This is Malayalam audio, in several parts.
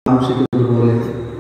കാക്ഷിക്കുന്നത് പോലെ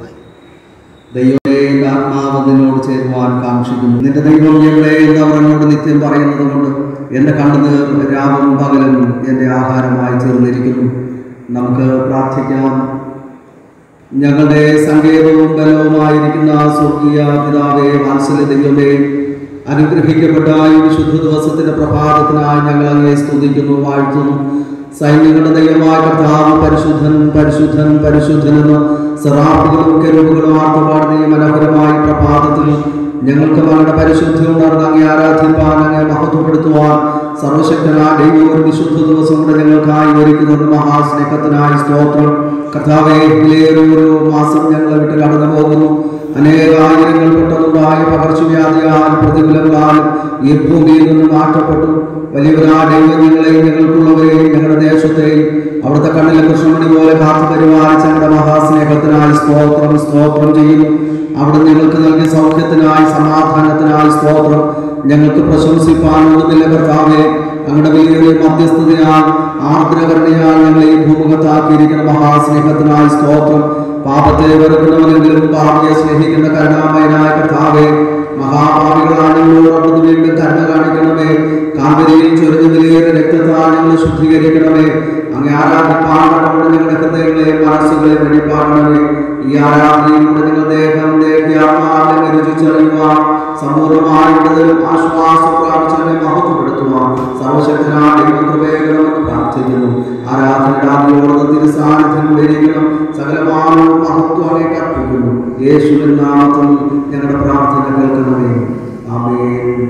ദൈവമേ എൻ്റെ ആത്മാവ് നിന്നോട് ചേരുവാൻ കാക്ഷിക്കുന്നു നിന്റെ ദൈവം എവിടെ എന്ന് അവർ എന്നോട് നിത്യം പറയുന്നത് കൊണ്ട് എൻ്റെ കണ്ണുനീർ രാവും പകലും എൻ്റെ ആഹാരമായി തീർന്നിരിക്കുന്നു നമുക്ക് പ്രാർത്ഥിക്കാം ഞങ്ങളുടെ സങ്കേതവും ബലവുമായിരിക്കുന്ന സ്വർഗീയ പിതാവേ വാത്സല്യ ദൈവമേ അനുഗ്രഹിക്കപ്പെട്ട ഈ വിശുദ്ധ ദിവസത്തിന്റെ പ്രഭാതത്തിനായി ഞങ്ങൾ അങ്ങേ സ്തുതിക്കുന്നു വാഴ്ത്തുന്നു സൈന്യങ്ങളുടെ ദൈവമായ കർത്താവ് പരിശുദ്ധൻ പരിശുദ്ധൻ പരിശുദ്ധൻ എന്ന് സെറാഫുകളും കെരുവുകളും ആർത്തുപാടുന്ന ഈ മനോഹരമായ പ്രഭാതത്തിൽ ഞങ്ങൾക്ക് അവരുടെ പരിശുദ്ധി ഉണർന്ന് അങ്ങേ ആരാധിപ്പാൻ അങ്ങേ മഹത്വപ്പെടുത്തുവാൻ സർവശക്തനായ ദൈവം ഒരു വിശുദ്ധ ദിവസം കൂടെ ഞങ്ങൾക്കായി ഒരുക്കുന്നത് മഹാസ്നേഹത്തിനായി സ്തോത്രം കർത്താവെ വിലയേറിയ ഒരു മാസം ഞങ്ങളെ വിട്ട് കടന്നു പോകുന്നു അനേകായിരങ്ങൾ പെട്ടെന്നുണ്ടായ പകർച്ചവ്യാധിയാൽ പ്രതികൂലങ്ങളാൽ ഈ ഭൂമിയിൽ നിന്ന് മാറ്റപ്പെട്ടു വലിയവരാ ദൈവം ഞങ്ങളെയും ഞങ്ങൾക്കുള്ളവരെയും ഞങ്ങളുടെ ദേശത്തെയും അവിടുത്തെ കണ്ണിലെ കൃഷ്ണമണി പോലെ കാത്തു പരിപാലിച്ച ഞങ്ങളുടെ മഹാസ്നേഹത്തിനായി സ്തോത്രം സ്തോത്രം ചെയ്യുന്നു അവിടെ ഞങ്ങൾക്ക് നൽകിയ സൗഖ്യത്തിനായി സമാധാനത്തിനായി സ്തോത്രം ഞങ്ങൾക്ക് പ്രശംസിപ്പാനൊന്നുമില്ല കർത്താവെ അങ്ങയുടെ വലിയ മധ്യസ്ഥതയാൽ ആർദ്രകരണയാൽ ഞങ്ങളെ ഈ ഭൂമുഖത്താക്കിയിരിക്കുന്ന മഹാസ്നേഹത്തിനായി സ്തോത്രം പാപത്തെ വെറുക്കുന്നവനെങ്കിലും പാപിയെ സ്നേഹിക്കുന്ന കരുണാമയനായ കർത്താവെ മഹാപാപികളാണ് ഞങ്ങളോടൊപ്പം വീണ്ടും കരുണ കാണിക്കണമേ കാന്തരിയിൽ ചൊരിഞ്ഞ വിലയേറെ രക്തത്താൽ ഞങ്ങൾ ശുദ്ധീകരിക്കണമേ അങ്ങ് ആരാധിപ്പാടുകൊണ്ട് ഞങ്ങളുടെ ഹൃദയങ്ങളെ മനസ്സുകളെ വെടിപ്പാടണമേ ഈ ആരാധനയിലൂടെ നിങ്ങൾ ദേഹം ദേഹ്യാത്മാവിനെ രുചിച്ചറിയുവാൻ സമ്പൂർണ്ണമായിട്ടുള്ളതിലും ആശ്വാസം പ്രാപിച്ചതിനെ മഹത്വപ്പെടുത്തുവാൻ സർവശക്തനായ ദൈവകൃപേകണമെന്ന് പ്രാർത്ഥിക്കുന്നു ആരാധനയോട് തിരുസാന്നിധ്യം ഇരിക്കണം സകലമായ മഹത്വനെ കർപ്പിക്കുന്നു യേശുവിൻ നാമത്തിൽ ഞങ്ങളുടെ പ്രാർത്ഥന കേൾക്കണമേ ആമേൻ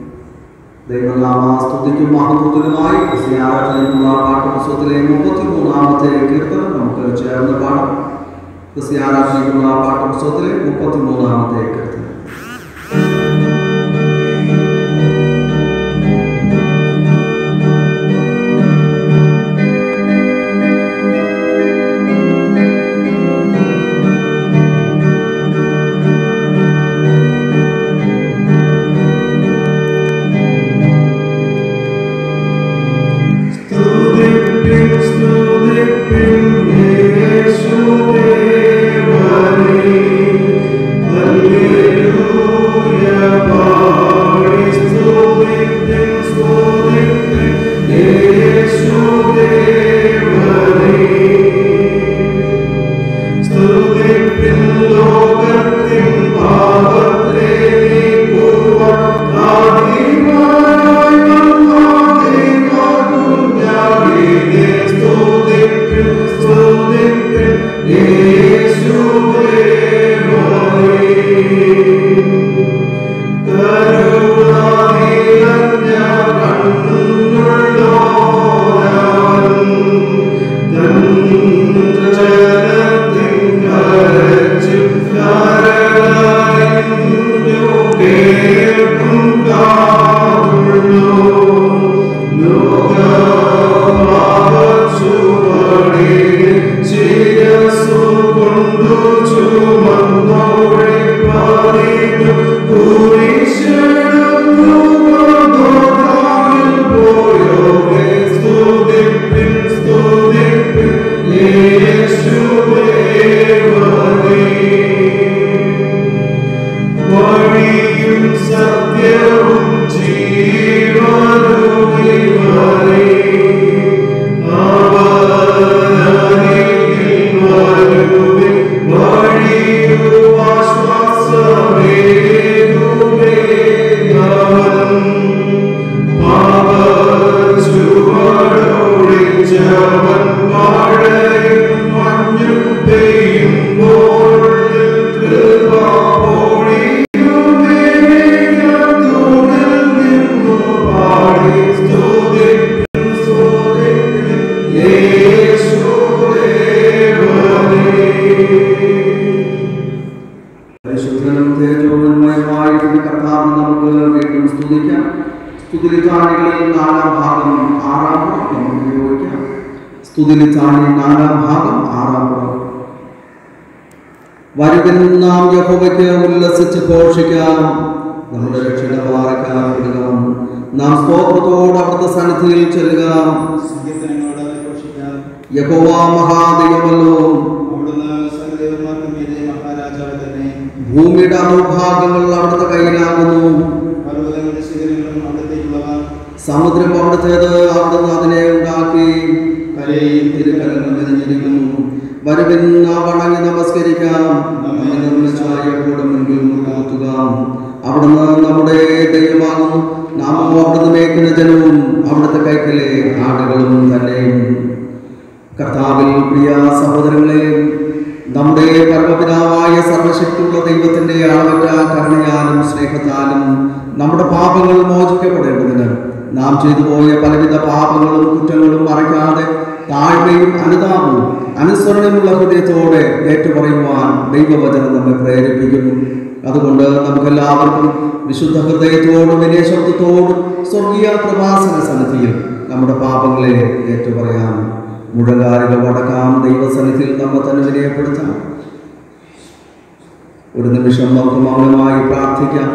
ദൈവനാമ സ്തുതിക്കും മഹത്വത്തിനുമായി ക്രിസ്ത്യാരാധനയ്ക്കുള്ള പാഠപുസ്തകത്തിലെ മുപ്പത്തി മൂന്നാമത്തെ കീർത്തനം നമുക്ക് ചേർന്ന് പാടാം ക്രിസ്ത്യാരാധനയ്ക്കുള്ള പാഠപുസ്തകത്തിലെ മുപ്പത്തി മൂന്നാമത്തെ കീർത്തനം സ്തുതിപ്പിൻ സ്തുതിപ്പിൻ യേശുവേ വരേ ഹല്ലേലൂയ പാടി സ്തുതിപ്പിൻ സ്തുതിപ്പിൻ യേശുവേ വരേ സ്തുതിപ്പിൻ ലോകത്തിൻ പാപത്തെ നീക്കുവാൻ ആദിമായി വന്നാതെ കുഞ്ഞാടിനെ സ്തുതിപ്പിൻ സ്തുതിപ്പിൻ യേശുവേ വരേ കരുണാനിറഞ്ഞ കണ്ണുള്ളോരാൻ ദന്തജലത്തിൻ കരച്ചിൽ കരളറിഞ്ഞു കേൾക്കും കാതുള്ളോ ലോകമാവച്ചുവടെ ശിരസ്സു കൊണ്ടു ചുമന്നോടെ പറഞ്ഞു കുരിശെടുത്തു കൊണ്ടോതാവിൽ പോയോടെ സ്തുതിപ്പിൻ സ്തുതിപ്പിൻ യേശുവേ വരേ വഴിയും സത്യവും ജീവനുമേ വരേ അവനരികിൽ വരുവിൻ വഴിയും ആശ്വാസമേകുമേ അവൻ പാപച്ചുവടൊഴിച്ചവൻ മഴയും മഞ്ഞും പെയ്യുമ്പോൾ കൃപ പൊഴിയുമേ തുണിൽ നിന്നു പാടി സ്തുതിപ്പിൻ സ്തുതിപ്പിൻ യേശുവേ വരേ പരിശുദ്ധനും തേജോന്മയമായിരിക്കുന്ന കർത്താവിനെ നമുക്ക് വീണ്ടും സ്തുതിക്കാം സ്തുതിലിത്താണികളിൽ നാലാം ഭാഗം ആറാം പുറം നമുക്ക് ഉപയോഗിക്കാം സ്തുതിലിത്താണി നാലാം ഭാഗം ആറാം പുറം വരുവിൻ നാം യഹോവയ്ക്ക് ഉല്ലസിച്ച് ഘോഷിക്കാം നമ്മുടെ രക്ഷകമാറക്കാൻ വിടുക നാം സ്തോത്രത്തോട് അവിടുത്തെ സന്നിധിയിൽ ചെല്ലുക സങ്കീർത്തനങ്ങളോട് ഘോഷിക്കാം യഹോവ മഹാദൈവമല്ലോ അവിടുന്ന് സകലദേവന്മാർക്കും മീതെ മഹാരാജാവ് തന്നെ ഭൂമിയുടെ അറുഭാഗങ്ങൾ അവിടുത്തെ കയ്യിലാകുന്നു പർവ്വതങ്ങളുടെ ശിഖരങ്ങളും അവിടത്തേക്കുള്ളവ സമുദ്രം അവിടുത്തേത് അവിടുന്ന് അതിനെ ഉണ്ടാക്കി കരയും തിരുക്കരങ്ങൾ നിറഞ്ഞിരിക്കുന്നു വരുവിൻ നാം വണങ്ങി നമസ്കരിക്കാം നമ്മെ നിർമ്മിച്ചായ കൂടെ മുൻപിൽ മുട്ടുക അവിടുന്ന് നമ്മുടെ ദൈവമാകുന്നു നാമം അവിടുന്ന് മേക്കുന്ന ജനവും അവിടുത്തെ കൈക്കലെ ആടുകളും തന്നെ കർത്താവിൽ പ്രിയ സഹോദരങ്ങളെ നമ്മുടെ പരമപിതാവായ സർവശക്തിയുള്ള ദൈവത്തിന്റെ അളവറ്റ കരുണയാലും സ്നേഹത്താലും നമ്മുടെ പാപങ്ങൾ മോചിക്കപ്പെടേണ്ടതിന് നാം ചെയ്തു പോയ പലവിധ പാപങ്ങളും കുറ്റങ്ങളും മറയ്ക്കാതെ താഴ്മയും അനുതാപവും അനുസരണമുള്ള ഹൃദയത്തോടെ ഏറ്റുപറയുവാൻ ദൈവവചനം നമ്മെ പ്രേരിപ്പിക്കുന്നു അതുകൊണ്ട് നമുക്കെല്ലാവർക്കും വിശുദ്ധ ഹൃദയത്തോടും വിനയശബ്ദത്തോടും സ്വർഗീയ പ്രവാസന സന്നിധിയിൽ നമ്മുടെ പാപങ്ങളെ ഏറ്റുപറയാം മുഴങ്കാലുകൾ വടക്കാം ദൈവസന്നിധിയിൽ നമ്മെ തന്നെ വിനയപ്പെടുത്താം ഒരു നിമിഷം നമുക്ക് മൗനമായി പ്രാർത്ഥിക്കാം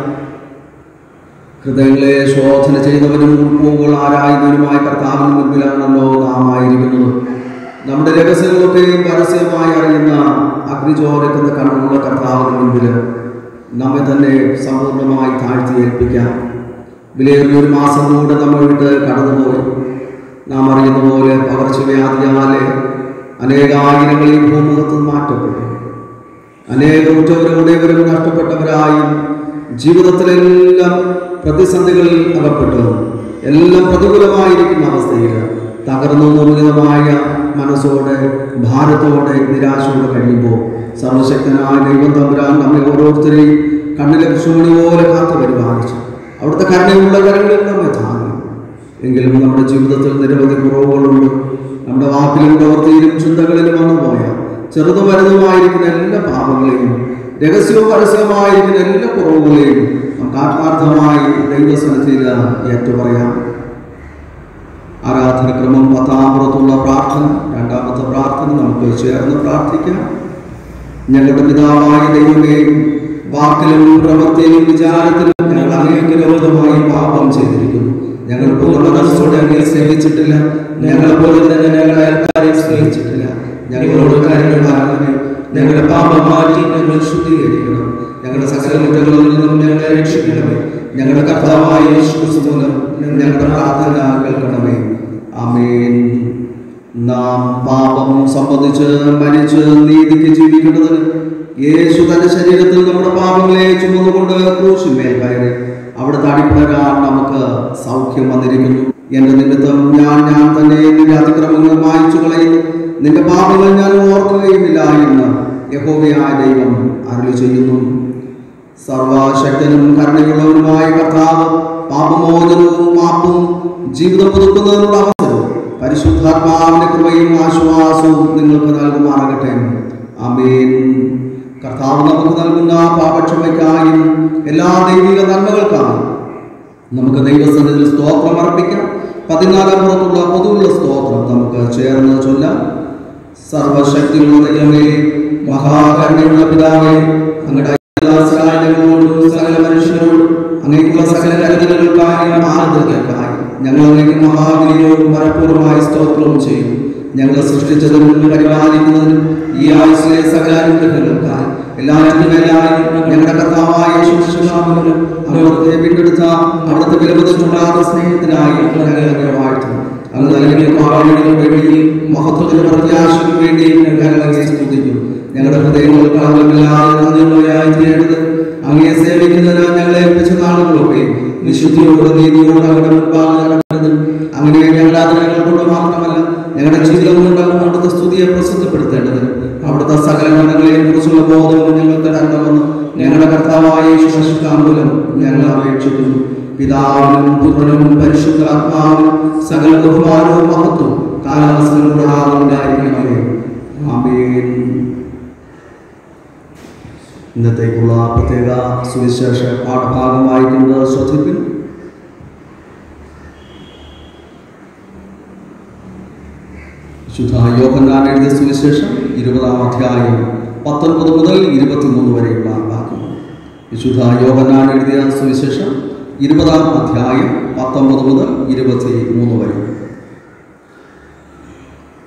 ഹൃദയങ്ങളെ ശോധന ചെയ്തവനും ഉൾപ്പുകൾ ആരായുന്നവനുമായ കർത്താവിന് മുൻപിലാണല്ലോ നാം ആയിരിക്കുന്നത് നമ്മുടെ രഹസ്യങ്ങളൊക്കെയും പരസ്യമായി അറിയുന്ന അഗ്നിചോരക്കുന്ന കണ്ണുള്ള കർത്താവിന് മുൻപിൽ നമ്മെ തന്നെ സമ്പൂർണ്ണമായി താഴ്ത്തി ഏൽപ്പിക്കാം വിലയേറിയ ഒരു മാസം കൂടെ നമ്മൾ വിട്ട് കടന്നുപോയി നാം അറിയുന്ന പോലെ പകർച്ചവ്യാധിയാലെ അനേകായിരങ്ങൾ ഈ ഭൂമുഖത്ത് മാറ്റപ്പെട്ടു അനേക ഉറ്റവരും ഉടയവരും നഷ്ടപ്പെട്ടവരായും ജീവിതത്തിലെല്ലാം പ്രതിസന്ധികളിൽ അകപ്പെട്ടു എല്ലാം പ്രതികൂലമായിരിക്കുന്ന അവസ്ഥയിൽ തകർന്നു നിർമ്മിതമായ മനസ്സോടെ ഭാരത്തോടെ നിരാശയോടെ കഴിയുമ്പോൾ സർവശക്തനായ ദൈവം തമ്പുരാൻ നമ്മെ ഓരോരുത്തരെയും കണ്ണിലെ കൃഷ്ണമണി പോലെ കാത്തു പരിപാലിച്ചു അവിടുത്തെ കരുണയുള്ള കരങ്ങളിൽ നമ്മെ താങ്ങി എങ്കിലും നമ്മുടെ ജീവിതത്തിൽ നിരവധി കുറവുകളുണ്ട് നമ്മുടെ വാക്കിലും പ്രവൃത്തിയിലും ചിന്തകളിലും വന്നുപോയ ചെറുതും വലുതുമായിരിക്കുന്ന എല്ലാ പാപങ്ങളെയും രഹസ്യവും പരസ്യവുമായിരിക്കുന്ന എല്ലാ കുറവുകളെയും നമുക്ക് ആത്മാർത്ഥമായി ദൈവസന്നിധിയിൽ ഏറ്റുപറയാം ആരാധനക്രമം പത്താമൃത്തുള്ള പ്രാർത്ഥന രണ്ടാമത്തെ പ്രാർത്ഥന നമുക്ക് ചേർന്ന് പ്രാർത്ഥിക്കാം ഞങ്ങളുടെ പിതാവായ ദൈവമേ വാക്കിലും പ്രവൃത്തിയിലും വിചാരത്തിലും ഞങ്ങൾ അങ്ങേക്ക് വിരോധമായി പാപം ചെയ്തിരിക്കുന്നു ഞങ്ങൾ പൂർണ്ണ മനസ്സോടെ അങ്ങേ സേവിച്ചിട്ടില്ല ഞങ്ങളെ പോലെ തന്നെ ഞങ്ങളെ അയൽക്കാരെ സ്നേഹിച്ചിട്ടില്ല ഞങ്ങളോട് കാര്യങ്ങളാകണമേ ഞങ്ങളുടെ പാപം മാറ്റി ഞങ്ങൾ ശുദ്ധീകരിക്കണം ഞങ്ങളുടെ സകല കുറ്റങ്ങളിൽ നിന്നും ഞങ്ങളെ രക്ഷിക്കണമേ ഞങ്ങളുടെ കർത്താവായ യേശു ക്രിസ്തു മൂലം ഞങ്ങളുടെ പ്രാർത്ഥന കേൾക്കണമേ ആമേൻ നാം പാപം സംബന്ധിച്ച് മരിച്ച് നീതിക്ക് ജീവിക്കേണ്ടതിന് യേശു തന്റെ ശരീരത്തിൽ നമ്മുടെ പാപങ്ങളെ ചുമന്നുകൊണ്ട് ക്രൂശിന്മേൽ കയറി അവിടുത്തെ അടിപ്പരാൻ നമുക്ക് സൗഖ്യം വന്നിരിക്കുന്നു എന്റെ നിമിത്തം ഞാൻ ഞാൻ തന്നെ നിന്റെ അതിക്രമങ്ങൾ മായിച്ചു കളയുന്നു നിന്റെ പാപങ്ങൾ ഞാൻ ഓർക്കുകയുമില്ല എന്ന് യഹോവയായ ദൈവം അരുളി ചെയ്യുന്നു സർവശക്തനും കരുണയുള്ളവനുമായ കർത്താവ് പാപമോചനവും മാപ്പും ജീവിതം പുതുക്കുന്നതിനുള്ള അവസരവും പരിശുദ്ധാത്മാവിന്റെ കൃപയും ആശ്വാസവും നിങ്ങൾക്ക് നൽകുമാറാകട്ടെ ആമേൻ കർത്താവ് നമുക്ക് നൽകുന്ന പാപക്ഷമയ്ക്കായും എല്ലാ ദൈവിക നന്മകൾക്കായും നമുക്ക് ദൈവസന്നിധിയിൽ സ്തോത്രം അർപ്പിക്കാം പതിനാലാം പുറത്തുള്ള പൊതുവുള്ള സ്തോത്രം നമുക്ക് ചേർന്ന് ചൊല്ലാം സർവശക്തിയുള്ള ദൈവമേ മഹാകരുണയുള്ള പിതാവേ അങ്ങയുടെ എല്ലാ സഹായങ്ങളോടും സകല മനുഷ്യരോടും അങ്ങേക്കുള്ള സകല കരുതലുകൾക്കായി ആനന്ദങ്ങൾക്കായി ഞങ്ങൾ അങ്ങേക്ക് മഹാവിനിയോടും മനഃപൂർവ്വമായി സ്തോത്രവും ചെയ്യും ഞങ്ങളെ സൃഷ്ടിച്ചതിനും പരിപാലിക്കുന്നതിനും ഈ ആയുസിലെ സകല അനുഗ്രഹങ്ങൾക്കായി എല്ലാറ്റിനും മേലായി ഞങ്ങളുടെ കർത്താവായ യേശുക്രിസ്തുവിനും അവിടുത്തെ വീണ്ടെടുത്ത അവിടുത്തെ വിലപതിച്ചുണ്ടാകുന്ന സ്നേഹത്തിനായി ഞങ്ങൾ അങ്ങേ വാഴ്ത്തുന്നു അങ്ങ് നൽകിയ പാവങ്ങൾക്ക് വേണ്ടി മഹത്വത്തിന് പ്രത്യാശയ്ക്ക് വേണ്ടി ഞങ്ങൾ അങ്ങേ സ്തുതിക്കുന്നു ഞങ്ങളുടെ ഹൃദയങ്ങൾ കളവില്ലാതെ നന്ദിയുള്ളവരായി തീരേണ്ടത് അങ്ങയെ സേവിക്കുന്നതിന് ഞങ്ങളെ ഏൽപ്പിച്ച നാളുകളൊക്കെ വിശുദ്ധിയോട് നീതിയോട് അങ്ങയുടെ മുൻപാകെ നടക്കുന്നത് അങ്ങനെ ഞങ്ങളുടെ ആദരങ്ങൾ കൊണ്ട് മാത്രമല്ല ഞങ്ങളുടെ ജീവിതം കൊണ്ട് അവിടുത്തെ സ്തുതിയെ പ്രസിദ്ധപ്പെടുത്തേണ്ടത് അവിടുത്തെ സകല ഗണങ്ങളെയും കുറിച്ചുള്ള ബോധവും ഞങ്ങൾക്ക് തരണമെന്ന് ഞങ്ങളുടെ കർത്താവായ യേശുക്രിസ്തുവിനാമൂലം ഞങ്ങൾ അപേക്ഷിക്കുന്നു പിതാവിനും പുത്രനും പരിശുദ്ധാത്മാവിനും സകല ബഹുമാനവും മഹത്വവും കാലാവസ്ഥകൾ കൂടാതെ ഉണ്ടായിരിക്കണമേ ആമേൻ ഇന്നത്തേക്കുള്ള പ്രത്യേക സുവിശേഷ പാഠഭാഗം വായിക്കുന്നത് ശ്രദ്ധിപ്പിൻ വിശുദ്ധ യോഹന്നാൻ എഴുതിയ സുവിശേഷം ഇരുപതാം അധ്യായം പത്തൊൻപത് മുതൽ ഇരുപത്തിമൂന്ന് വരെയുള്ള വാക്യങ്ങൾ വിശുദ്ധ യോഹന്നാൻ എഴുതിയ സുവിശേഷം ഇരുപതാം അധ്യായം പത്തൊമ്പത് മുതൽ ഇരുപത്തി മൂന്ന് വരെ ആഴ്ച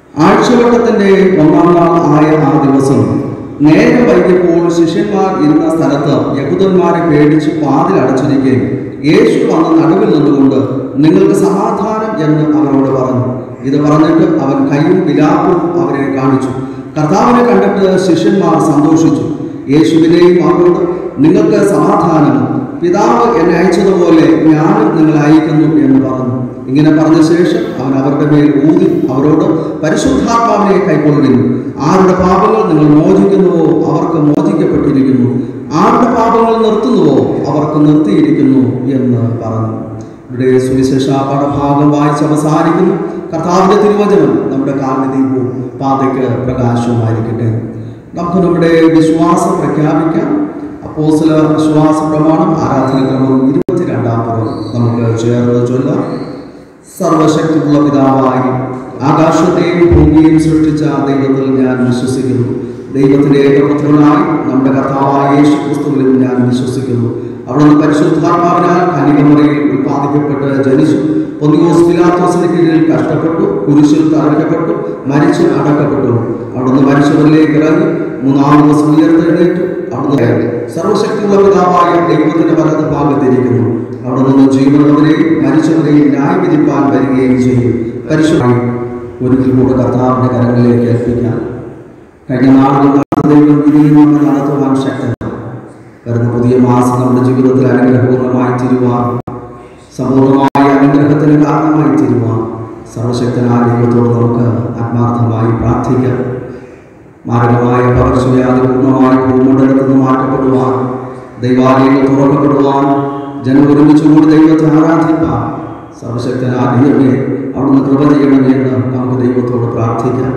ആഴ്ചവട്ടത്തിന്റെ ഒന്നാം നാൾ ആയ ആ ദിവസം നേരെ വൈകിയപ്പോൾ ശിഷ്യന്മാർ ഇരുന്ന സ്ഥലത്ത് യഹൂദന്മാരെ പേടിച്ച് പാതിൽ അടച്ചിരിക്കുകയും യേശു വന്ന നടുവിൽ നിന്നുകൊണ്ട് നിങ്ങൾക്ക് സമാധാനം എന്ന് അവരോട് പറഞ്ഞു ഇത് പറഞ്ഞിട്ട് അവൻ കൈയും വിലാപ്പും അവരെ കാണിച്ചു കർത്താവിനെ കണ്ടിട്ട് ശിഷ്യന്മാർ സന്തോഷിച്ചു യേശുവിനെയും അവരോട് നിങ്ങൾക്ക് സമാധാനം പിതാവ് എന്നെ അയച്ചതുപോലെ ഞാനും നിങ്ങളെ അയക്കുന്നു എന്ന് പറഞ്ഞു ഇങ്ങനെ പറഞ്ഞ ശേഷം അവൻ അവരുടെ മേൽ ഊതി അവരോട് പരിശുദ്ധാത്മാവിനെ കൈക്കൊള്ളുന്നു ആരുടെ പാപങ്ങൾ നിങ്ങൾ മോചിക്കുന്നുവോ അവർക്ക് മോചിക്കപ്പെട്ടിരിക്കുന്നു ആരുടെ പാപങ്ങൾ നിർത്തുന്നുവോ അവർക്ക് നിർത്തിയിരിക്കുന്നു എന്ന് പറഞ്ഞു ഇവിടെ സുവിശേഷ പാഠഭാഗം വായിച്ച് അവസാനിക്കുന്നു കർത്താവിന്റെ തിരുവചനം നമ്മുടെ കാലിന് ദീപവും പാതയ്ക്ക് പ്രകാശവുമായിരിക്കട്ടെ നമുക്ക് നമ്മുടെ വിശ്വാസം പ്രഖ്യാപിക്കാം അപ്പോസ്തല വിശ്വാസ പ്രമാണം ആരാധനക്രമം ഇരുപത്തിരണ്ടാം പുറം നമുക്ക് ചേർന്ന് ചൊല്ലാം സർവശക്തിയുള്ള പിതാവായി ആകാശത്തെയും ഭൂമിയെയും സൃഷ്ടിച്ച ദൈവത്തിൽ ഞാൻ വിശ്വസിക്കുന്നു ദൈവത്തിന്റെ ഏകപുത്രനായി നമ്മുടെ കർത്താവായ യേശു ക്രിസ്തുവിലും ഞാൻ വിശ്വസിക്കുന്നു അവിടുന്ന് പരിശുദ്ധാത്മാവിനാൽ കനികമുറയിൽ ഉത്പാദിക്കപ്പെട്ട് ജനിച്ചു പൊന്നിയോസ് പിലാത്തോസിന് കീഴിൽ കഷ്ടപ്പെട്ടു കുരിശിൽ തറയ്ക്കപ്പെട്ടു മരിച്ച് അടക്കപ്പെട്ടു അവിടുന്ന് മരിച്ചവരിലേക്ക് ഇറങ്ങി മൂന്നാം ദിവസം ഉയർത്തെഴുന്നേറ്റു അവിടുന്ന് സർവശക്തിയുള്ള പിതാവായ ദൈവത്തിന്റെ വലത് ഭാഗത്തിരിക്കുന്നു അവിടെ നിന്ന് ജീവനുള്ളവരെയും മരിച്ചവരെയും ന്യായം വിധിപ്പാൻ വരികയും ചെയ്യും പരിശുദ്ധമായി ഒരിക്കൽ കൂടെ കർത്താവിന്റെ കരങ്ങളിലേക്ക് ഏൽപ്പിക്കാം കഴിഞ്ഞ നാളുകൾ ദൈവം ഇനിയും നമ്മെ നടത്തുവാൻ ശക്തനാണ് വരുന്ന പുതിയ മാസം നമ്മുടെ ജീവിതത്തിൽ അനുഗ്രഹപൂർണ്ണമായി തീരുവാൻ സമ്പൂർണ്ണമായ അനുഗ്രഹത്തിന് കാരണമായി തീരുവാൻ സർവശക്തനായ ദൈവത്തോട് നമുക്ക് ആത്മാർത്ഥമായി പ്രാർത്ഥിക്കാം മാരകമായ പകർച്ചവ്യാധി പൂർണ്ണമായി ഭൂമണ്ഡലത്തിൽ നിന്ന് മാറ്റപ്പെടുവാൻ ദൈവാലയങ്ങൾ തുറക്കപ്പെടുവാൻ ജനം ഒരുമിച്ചുകൂടി ദൈവത്തെ ആരാധിപ്പാൻ സർവശക്തനായ ദൈവമേ അവിടുന്ന് കൃപ ചെയ്യണമേ എന്ന് നമുക്ക് ദൈവത്തോട് പ്രാർത്ഥിക്കാം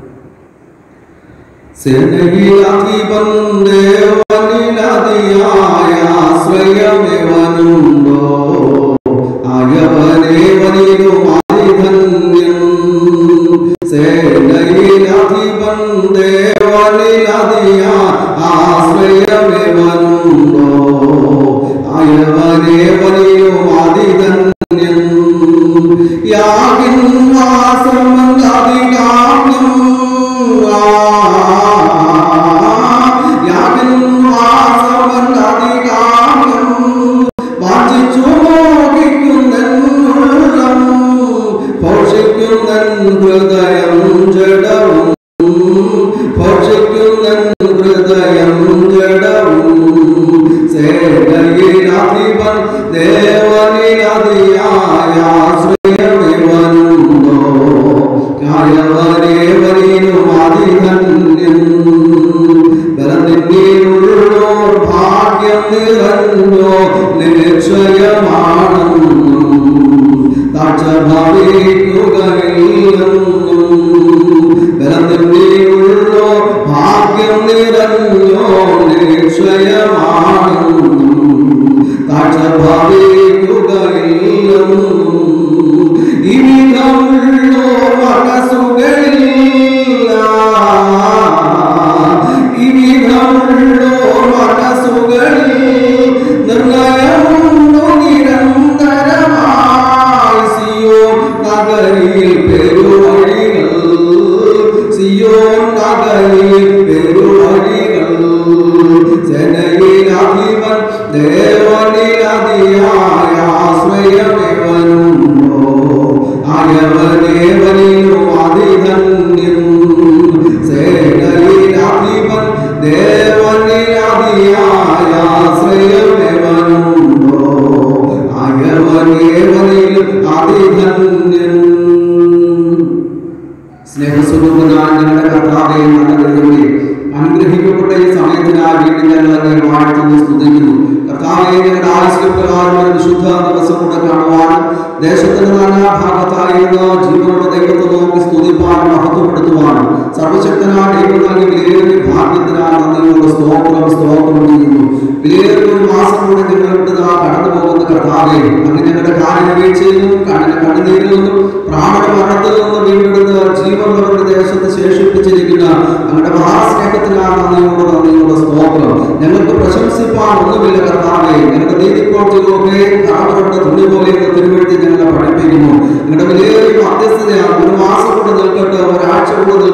സേനയിലധിപൻ ദേവനിലതിയായ ആശ്രയമെവനുണ്ടോ ആയവനേവനിലും അതിധന്യം സേനയിലധിപൻ ദേവനിലതിയ ആശ്രയമെവനുണ്ടോ ആയവനേവനിലും അതിധന്യം യാഗിൻ വാസമന്താധികാമ്യം യാഗിൻ വാസമന്താധികാമ്യം വാഞ്ചിച്ചു മോഹിക്കുന്നെന്നുള്ളം പോഷിക്കുന്നൻ ഹൃദയം ജഡവും ഭക്ഷിക്കുന്നൻ ഹൃദയം ജഡവും സേനയിലധിപൻ ദേവനിലതിയായ ആശ്രയമിവനുണ്ടോ കായവനേവനിലും അതിധന്യം ബലനിന്നീരുള്ളോർ ഭാഗ്യം നിറഞ്ഞോ നിശ്ചയമാണെന്നും താഴ്ച ഭാവിക്കുകയില്ലെന്നും ബലനിന്നീരുള്ളോ ഭാഗ്യം നിറഞ്ഞോ നിശ്ചയമാണെന്നും താഴ്ച ഭാവിക്കുകയില്ലെന്നും ഇവിധമുള്ളോ മനസ്സുകളില്ല ഇവിധമുള്ളോ മനസ്സുകളിൽ നിർണയമുണ്ടോ നിരന്തരമായി സിയോൻ നഗരിയിൽ പെരുവഴികൾ സിയോൻ നഗരിയിൽ പെരുവഴികൾ ജനയിലധിപൻ ദേവനിലതിയായ ആശ്രയമെവനുണ്ടോ ആയവനേവനിലും അതിധന്യം സേനയിലധിപൻ ദേവനിലതിയായ ആശ്രയമെവനുണ്ടോ ആയവനേവനിലും അതിധന്യം സ്നേഹസ്വരൂപനായ ഞങ്ങളുടെ കർത്താവെ നല്ല ദൈവമേ അനുഗ്രഹിക്കപ്പെട്ട ഈ സമയത്തിനായി വീണ്ടും ഞങ്ങൾ അങ്ങേ വാഴ്ത്തുന്നു സ്തുതിക്കുന്നു കർത്താവെ ഞങ്ങളുടെ ആയുസ്യപ്രകാരം ഒരു വിശുദ്ധ ദിവസം കൂടെ കാണുവാനും ദേശത്തിന്റെ നാനാ ഭാഗത്തായിരുന്ന ജീവനുള്ള ദൈവത്തെ നോക്കി സ്തുതിപ്പാനും മഹത്വപ്പെടുത്തുവാനും സർവശക്തനായ ദൈവം നൽകി വിലയേറിയ ഭാഗ്യത്തിനായി നന്ദിയോട് സ്തോത്രം സ്തോത്രം ചെയ്യുന്നു വിലയേറിയ ഒരു മാസം കൂടെ ഞങ്ങൾ ഇവിടുന്ന് കടന്നു പോകുന്ന കർത്താവെ അങ്ങ് ഞങ്ങളുടെ കാര്യവീഴ്ചയിലും കണ്ണിന് കണ്ണുനീരിൽ നിന്നും പ്രാണന മരണത്തിൽ നിന്നും വീണ്ടെടുത്ത് ജീവനുള്ളവരുടെ ദേശത്ത് ശേഷിപ്പിച്ചിരിക്കുന്ന ഞങ്ങളുടെ മഹാസ്നേഹത്തിനാണ് നന്ദിയോട് നന്ദിയോട് സ്തോത്രം ഞങ്ങൾക്ക് പ്രശംസിപ്പാൻ ഒന്നുമില്ല കർത്താവെ ഞങ്ങളുടെ നീതിപ്രവർത്തികളൊക്കെ കടവരുടെ തുണി പോലെ എന്ന് തിരുവഴുത്തി ഞങ്ങളെ പഠിപ്പിക്കുന്നു ഞങ്ങളുടെ വലിയൊരു മധ്യസ്ഥതയാണ് ഒരു മാസം കൊണ്ട് നിൽക്കട്ടെ ഒരാഴ്ച കൊണ്ട്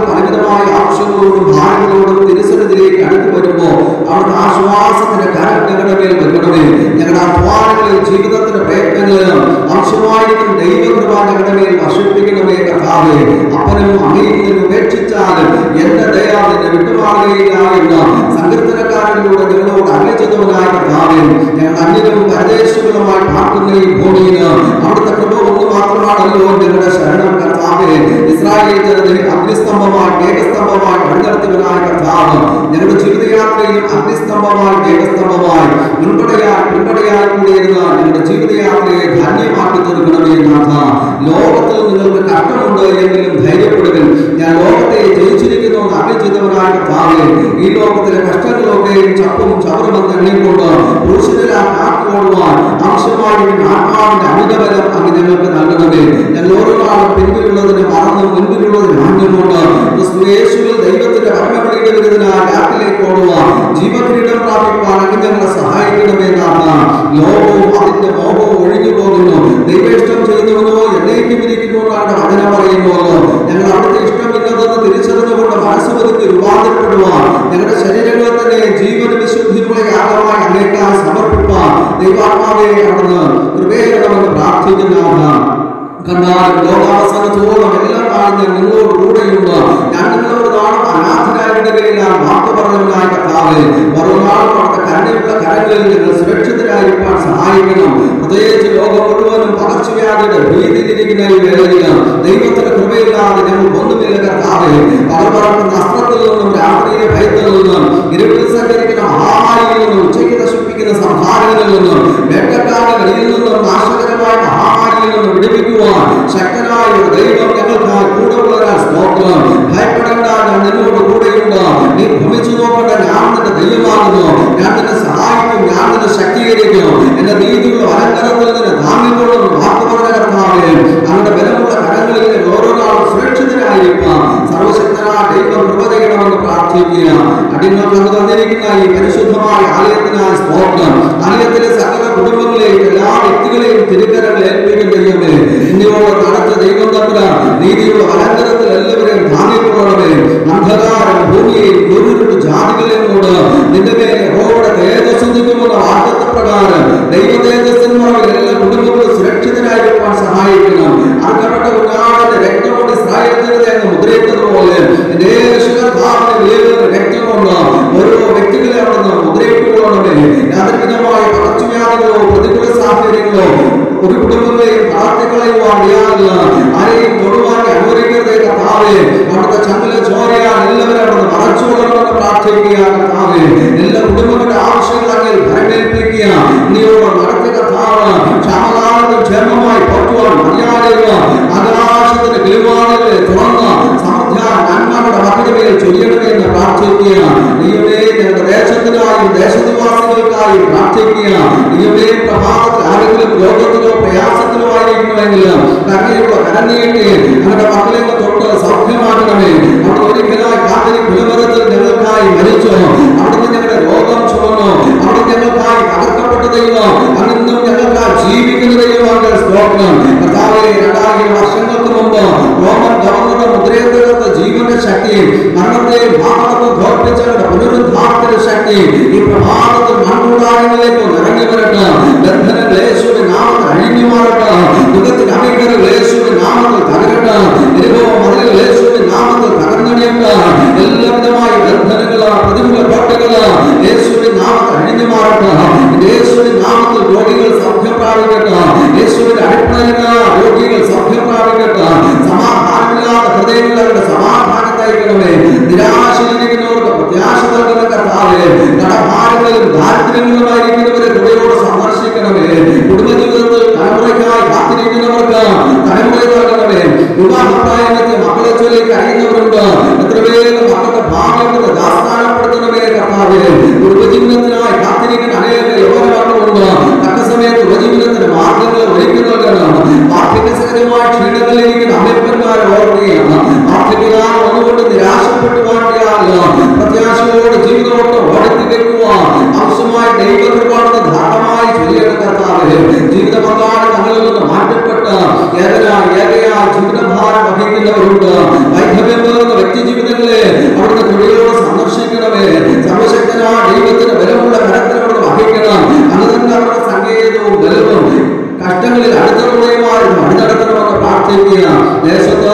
പലവിധമായ ആവശ്യങ്ങളോടും ഭാരങ്ങളോടും തിരുസനത്തിലേക്ക് അടുത്തു വരുമ്പോൾ അവിടുത്തെ ആശ്വാസത്തിന്റെ കരം ഞങ്ങളുടെ മേൽ വെക്കണമേ ഞങ്ങളുടെ അധ്വാനങ്ങളിൽ ജീവിതത്തിന്റെ പ്രയത്നങ്ങളിലും ആവശ്യമായിരിക്കും ദൈവകൃപ ഞങ്ങളുടെ മേൽ വർഷിപ്പിക്കണമേ കഥാവേ അപ്പനും അമ്മയിൽ നിന്ന് ഉപേക്ഷിച്ചാലും എന്റെ ദയ നിന്നെ വിട്ടുമാറുകയില്ല എന്ന് സങ്കീർത്തനക്കാരനിലൂടെ ഞങ്ങളോട് അറിയിച്ചതുവനായ കഥാവേ ഞങ്ങൾ അന്യരും പരദേശികളുമായി പാർക്കുന്ന ഈ ഭൂമിയിൽ അവിടുത്തെ കൃപ ഒന്ന് മാത്രമാണല്ലോ ഞങ്ങളുടെ ശരണം കർത്താവേ ഇസ്രായേൽ ജനതയെ അഗ്നിസ്തംഭമായി മേഘസ്തംഭമായി വഴിനടത്തിയവനായ കർത്താവ് ഞങ്ങളുടെ ജീവിതയാത്രയിലും അഗ്നിസ്തംഭമായി മേഘസ്തംഭമായി മുൻപടയായി പിൻപടയായി കൂടിയിരുന്ന ഞങ്ങളുടെ ജീവിതയാത്രയെ ധന്യമാക്കി തീർക്കണമേ നാഥ ലോകത്തിൽ നിങ്ങൾക്ക് കഷ്ടമുണ്ട് എങ്കിലും ധൈര്യപ്പെടുവിൽ ഞാൻ ലോകത്തെ ജയിച്ചിരിക്കുന്നു എന്ന് അറിയിച്ചവനായ കർത്താവേ ഈ ലോകത്തിലെ കഷ്ടങ്ങളൊക്കെയും ചപ്പും ചവറുമെന്ന് എണ്ണിക്കൊണ്ട് പുരുഷനിലാ കാട്ടുകൊള്ളുവാൻ ആവശ്യമായിരിക്കും ആത്മാവിന്റെ അമിതബലം അങ്ങ് ഞങ്ങൾക്ക് നൽകണമേ ഞങ്ങൾ ഓരോ നാളും പിൻപിലുള്ളതിന് മറന്നും മുൻപിലുള്ളതിന് മാന്യമുണ്ട് യേശുവിൽ ദൈവത്തിന്റെ പരമവിളിയുടെ വിരുദ്ധനായ രാത്രിയിലേക്ക് ഓടുവാൻ ജീവകിരീടം പ്രാപിപ്പാൻ അങ്ങ് ഞങ്ങളെ സഹായിക്കണമേ നാഥ ലോകവും അതിന്റെ മോഹവും ഒഴിഞ്ഞു പോകുന്നു ദൈവേഷ്ടം ചെയ്യുന്നവനോ എന്നേക്കും ഇരിക്കുന്നു എന്നാണ് വചനം പറയുന്നുവല്ലോ ഞങ്ങൾ അവിടുത്തെ ഇഷ്ടമില്ലെന്ന് തിരിച്ചറിഞ്ഞുകൊണ്ട് മനസ്സ് വരുത്തി രൂപാന്തരപ്പെടുവാൻ ഞങ്ങളുടെ ശരീരങ്ങളെ തന്നെ ജീവന വിശുദ്ധിയുള്ള യാഗമായി അങ്ങേക്കായി സമർപ്പിപ്പാൻ ദൈവാത്മാവെ അവിടുന്ന് കൃപേരണമെന്ന് പ്രാർത്ഥിക്കുന്നതാണ് കണ്ടാലും ലോകാവസാനത്തോളം എല്ലാ കാലം ഞാൻ നിങ്ങളോട് കൂടെയുണ്ട് ഞാൻ നിങ്ങളോട് നാളും അനാഥരായിടകയിലാണ് വാക്ക് പറഞ്ഞവനായ കർത്താവ് മറുനാളും അവിടുത്തെ കരുണയുള്ള കരങ്ങളിൽ ഞങ്ങൾ സുരക്ഷിതരായിരിക്കാൻ സഹായിക്കണം പ്രത്യേകിച്ച് ലോകം മുഴുവനും പകർച്ചവ്യാധിയുടെ ഭീതിയിലിരിക്കുന്ന ഈ വേളയിൽ ദൈവത്തിന്റെ കൃപയില്ലാതെ ഞങ്ങൾ ഒന്നുമില്ല കർത്താവ് പകൽ പറക്കുന്ന അസ്ത്രത്തിൽ നിന്നും രാത്രിയിലെ ഭയത്തിൽ നിന്നും ഇരുട്ടിൽ സഞ്ചരിക്കുന്ന മഹാമാരിയിൽ നിന്നും ഉച്ചയ്ക്ക് നശിപ്പിക്കുന്ന സംഹാരങ്ങളിൽ നിന്നും വേട്ടക്കാരുടെ കയ്യിൽ നിന്നും നാശകരമായ മഹാമാരിയിൽ നിന്നും വിടുവിക്കുവാൻ ശക്തനായ ഒരു ദൈവം ഞങ്ങൾക്കായി കൂടെ ഉള്ളവരാൽ സ്തോത്രം ഭയപ്പെടേണ്ട ഞാൻ നിന്നോട് കൂടെയുണ്ട് നീ ഭ്രമിച്ചു നോക്കേണ്ട ഞാൻ നിന്റെ ദൈവമാകുന്നു ഞാൻ നിന്നെ സഹായിക്കും ഞാൻ നിന്നെ ശക്തീകരിക്കും എന്റെ നീതിയുള്ള വലങ്കരത്തിൽ നിന്ന് താങ്ങിക്കൊള്ളുന്നു വാക്ക് പറഞ്ഞ കർത്താവേ അങ്ങയുടെ ബലമുള്ള കരങ്ങളിൽ ഞാൻ ഓരോ നാളും സുരക്ഷിതരായിരിക്കാം സർവശക്തനായ ദൈവം കൃപ ചെയ്യണമെന്ന് പ്രാർത്ഥിക്കുക അടിങ്ങൾക്ക് അങ്ങ് തന്നിരിക്കുന്ന ഈ പരിശുദ്ധമായ ആലയത്തിനായി സ്തോത്രം ആലയത്തിലെ സകല കുടുംബങ്ങളെയും എല്ലാ വ്യക്തികളെയും തിരുക്കരങ്ങൾ ഏൽപ്പിക്കും ദൈവമേ ഇന്നിയോട് നടത്ത ദൈവം തമ്മിൽ നീതിയുള്ള വലങ്കരത്തിൽ എല്ലാവരെയും താങ്ങിക്കൊള്ളണമേ അന്ധകാരം ഭൂമിയിൽ ഗുരുരുടെ ജാതികളെയും കൂടെ നിന്റെ മേലെ യഹോവയുടെ തേജസ് നിൽക്കുമെന്ന വാഗ്ദത്ത പ്രകാരം ദൈവ തേജസ്സന്മാരിൽ എല്ലാ കുടുംബങ്ങളും സുരക്ഷിതരായിരിക്കാൻ സഹായിക്കണം അർഹപ്പെട്ട കുഞ്ഞാടിന്റെ രക്തം കൊണ്ട് ഇസ്രായേൽ ജനതയെ അങ്ങ് മുദ്രയിട്ടതുപോലെ എന്റെ യേശുകർത്താവിന്റെ വിലയേറിയ രക്തം കൊണ്ട് ഓരോ വ്യക്തികളെ അവിടുന്ന് മുദ്രയിട്ടുകൊള്ളണമേ യാതൊരുവിധമായ പകർച്ചവ്യാധികളോ പ്രതികൂല സാഹചര്യങ്ങളോ ഒരു കുടുംബങ്ങളെയും പ്രാർത്ഥികളയുവാൻ ഇടയാകില്ല ആരെയും തൊടുവാൻ അനുവദിക്കരുതേ കർത്താവേ അവിടുത്തെ ചങ്ങല ചോരയാൽ എല്ലാവരും അവിടുന്ന് മറച്ചുകൊള്ളണമെന്ന് പ്രാർത്ഥിക്കുക കർത്താവേ എല്ലാ കുടുംബങ്ങളുടെ ആവശ്യങ്ങൾ അങ്ങനെ ഭരമേൽപ്പിക്കുക നീയോട് നടത്തിയ കർത്താവ് ക്ഷാമകാലത്തും ക്ഷേമമായി പറ്റുവാൻ മര്യാദയുള്ള ആകാശത്തിന്റെ കിളിവാളുകളെ തുറന്ന് സമൃദ്ധ നന്മയുടെ മകളുടെ ചൊല്ലണമേ എന്ന് പ്രാർത്ഥിക്കുക നീയുടെ ഞങ്ങളുടെ ദേശത്തിനായും ദേശനിവാസികൾക്കായും പ്രാർത്ഥിക്കുക നീയുടെ പ്രഭാതത്തിൽ ആരെങ്കിലും രോഗത്തിലോ പ്രയാസത്തിലോ ആയിരിക്കണമെങ്കിൽ കരുണയുള്ള കരനീട്ടി ഞങ്ങളുടെ മക്കളെ തൊട്ട് സൗഖ്യമാക്കണമേ അവിടെ ഒരിക്കലായി കാത്തിരി കുലമരത്തിൽ ഞങ്ങൾക്കായി മരിച്ചു അവിടുന്ന് ഞങ്ങളുടെ രോഗം ചുമന്നു അവിടെ ഞങ്ങൾക്കായി തകർക്കപ്പെട്ട ദൈവം അന്നും ഞങ്ങൾക്കായി ജീവിക്കുന്ന ദൈവമാണ് സ്തോത്രം കർത്താവെ രണ്ടായിരം വർഷങ്ങൾക്ക് മുമ്പ് റോമൻ ഗവർണറുടെ മുദ്രയെടുത്ത ജീവന്റെ ശക്തി മരണത്തെ ഭാഗത്ത് തോൽപ്പിച്ച പുനരുദ്ധാരത്തിന്റെ ശക്തി ഈ പ്രഭാതത്തിൽ മൺകൂടാരങ്ങളിലേക്ക് ഇറങ്ങി വരട്ടെ ബന്ധനങ്ങൾ യേശുവിന്റെ നാമത്തിൽ അഴിഞ്ഞു മാറട്ടെ യുഗത്തിന് അമിക്കരകൾ യേശുവിന്റെ നാമത്തിൽ തകരട്ടെ അനുഭവ മതിലുകൾ യേശുവിന്റെ നാമത്തിൽ തകർന്നടിയട്ടെ എല്ലാവിധമായ ബന്ധനങ്ങള് പ്രതികൂല കോട്ടകള് യേശുവിന്റെ നാമത്തിൽ അഴിഞ്ഞു മാറട്ടെ യേശുവിന്റെ നാമത്തിൽ രോഗികൾ സൗഖ്യം പ്രാപിക്കട്ടെ യേശുവിന്റെ അടിപ്പണയില് രോഗികൾ സൗഖ്യം പ്രാപിക്കട്ടെ സമാധാനമില്ലാത്ത ഹൃദയങ്ങളുടെ സമാധാനം തയ്ക്കണമേ നിരാശയിലിരിക്കുന്നവർക്ക് പ്രത്യാശ നൽകുന്ന കർത്താവേ കടഭാരങ്ങളിലും ദാരിദ്ര്യങ്ങളുമായിരിക്കുന്നവരെ കൃപയോട് സന്ദർശിക്കണമേ കുടുംബജീവിതത്തിൽ തലമുറയ്ക്കായി കാത്തിരിക്കുന്നവർക്ക് തലമുറ നൽകണമേ വിവാഹപ്രായത്തിൽ മക്കളെ ചൊല്ലി കഴിയുന്നവരുണ്ട് എത്ര വേഗം മക്കളുടെ ഭാഗ്യത്തിന് ദാസ്ഥാനപ്പെടുത്തണമേ കർത്താവേ കുടുംബജീവിതത്തിനായി കാത്തിരിക്കുന്ന അനേക യൗവനമക്കളുണ്ട് തക്ക സമയത്ത് ഉപജീവിതത്തിന് മാർഗങ്ങൾ ഒരുക്കി നൽകണം വാർദ്ധക്യ സഹജമായ ക്ഷീണങ്ങളിലിരിക്കുന്ന അമ്മപ്പന്മാരെ ഓർക്കുകയാണ് വാർദ്ധക്യകാലം ഒന്നുകൊണ്ട് നിരാശപ്പെട്ടു മാറ്റിയാലോ പ്രത്യാശയോടെ ജീവിതമൊക്കെ ഓടിത്തികയ്ക്കുവാൻ ആവശ്യമായ ദൈവകൃപാണെന്ന് ധാരണമായി ചൊല്ലിയുടെ കർത്താവേ ജീവിത പങ്കാളി തങ്ങളിൽ നിന്ന് മാറ്റപ്പെട്ട ഏകനാ ഏകയാ ജീവിതഭാരം വഹിക്കുന്നവരുണ്ട് വൈധവ്യം പേർന്ന വ്യക്തി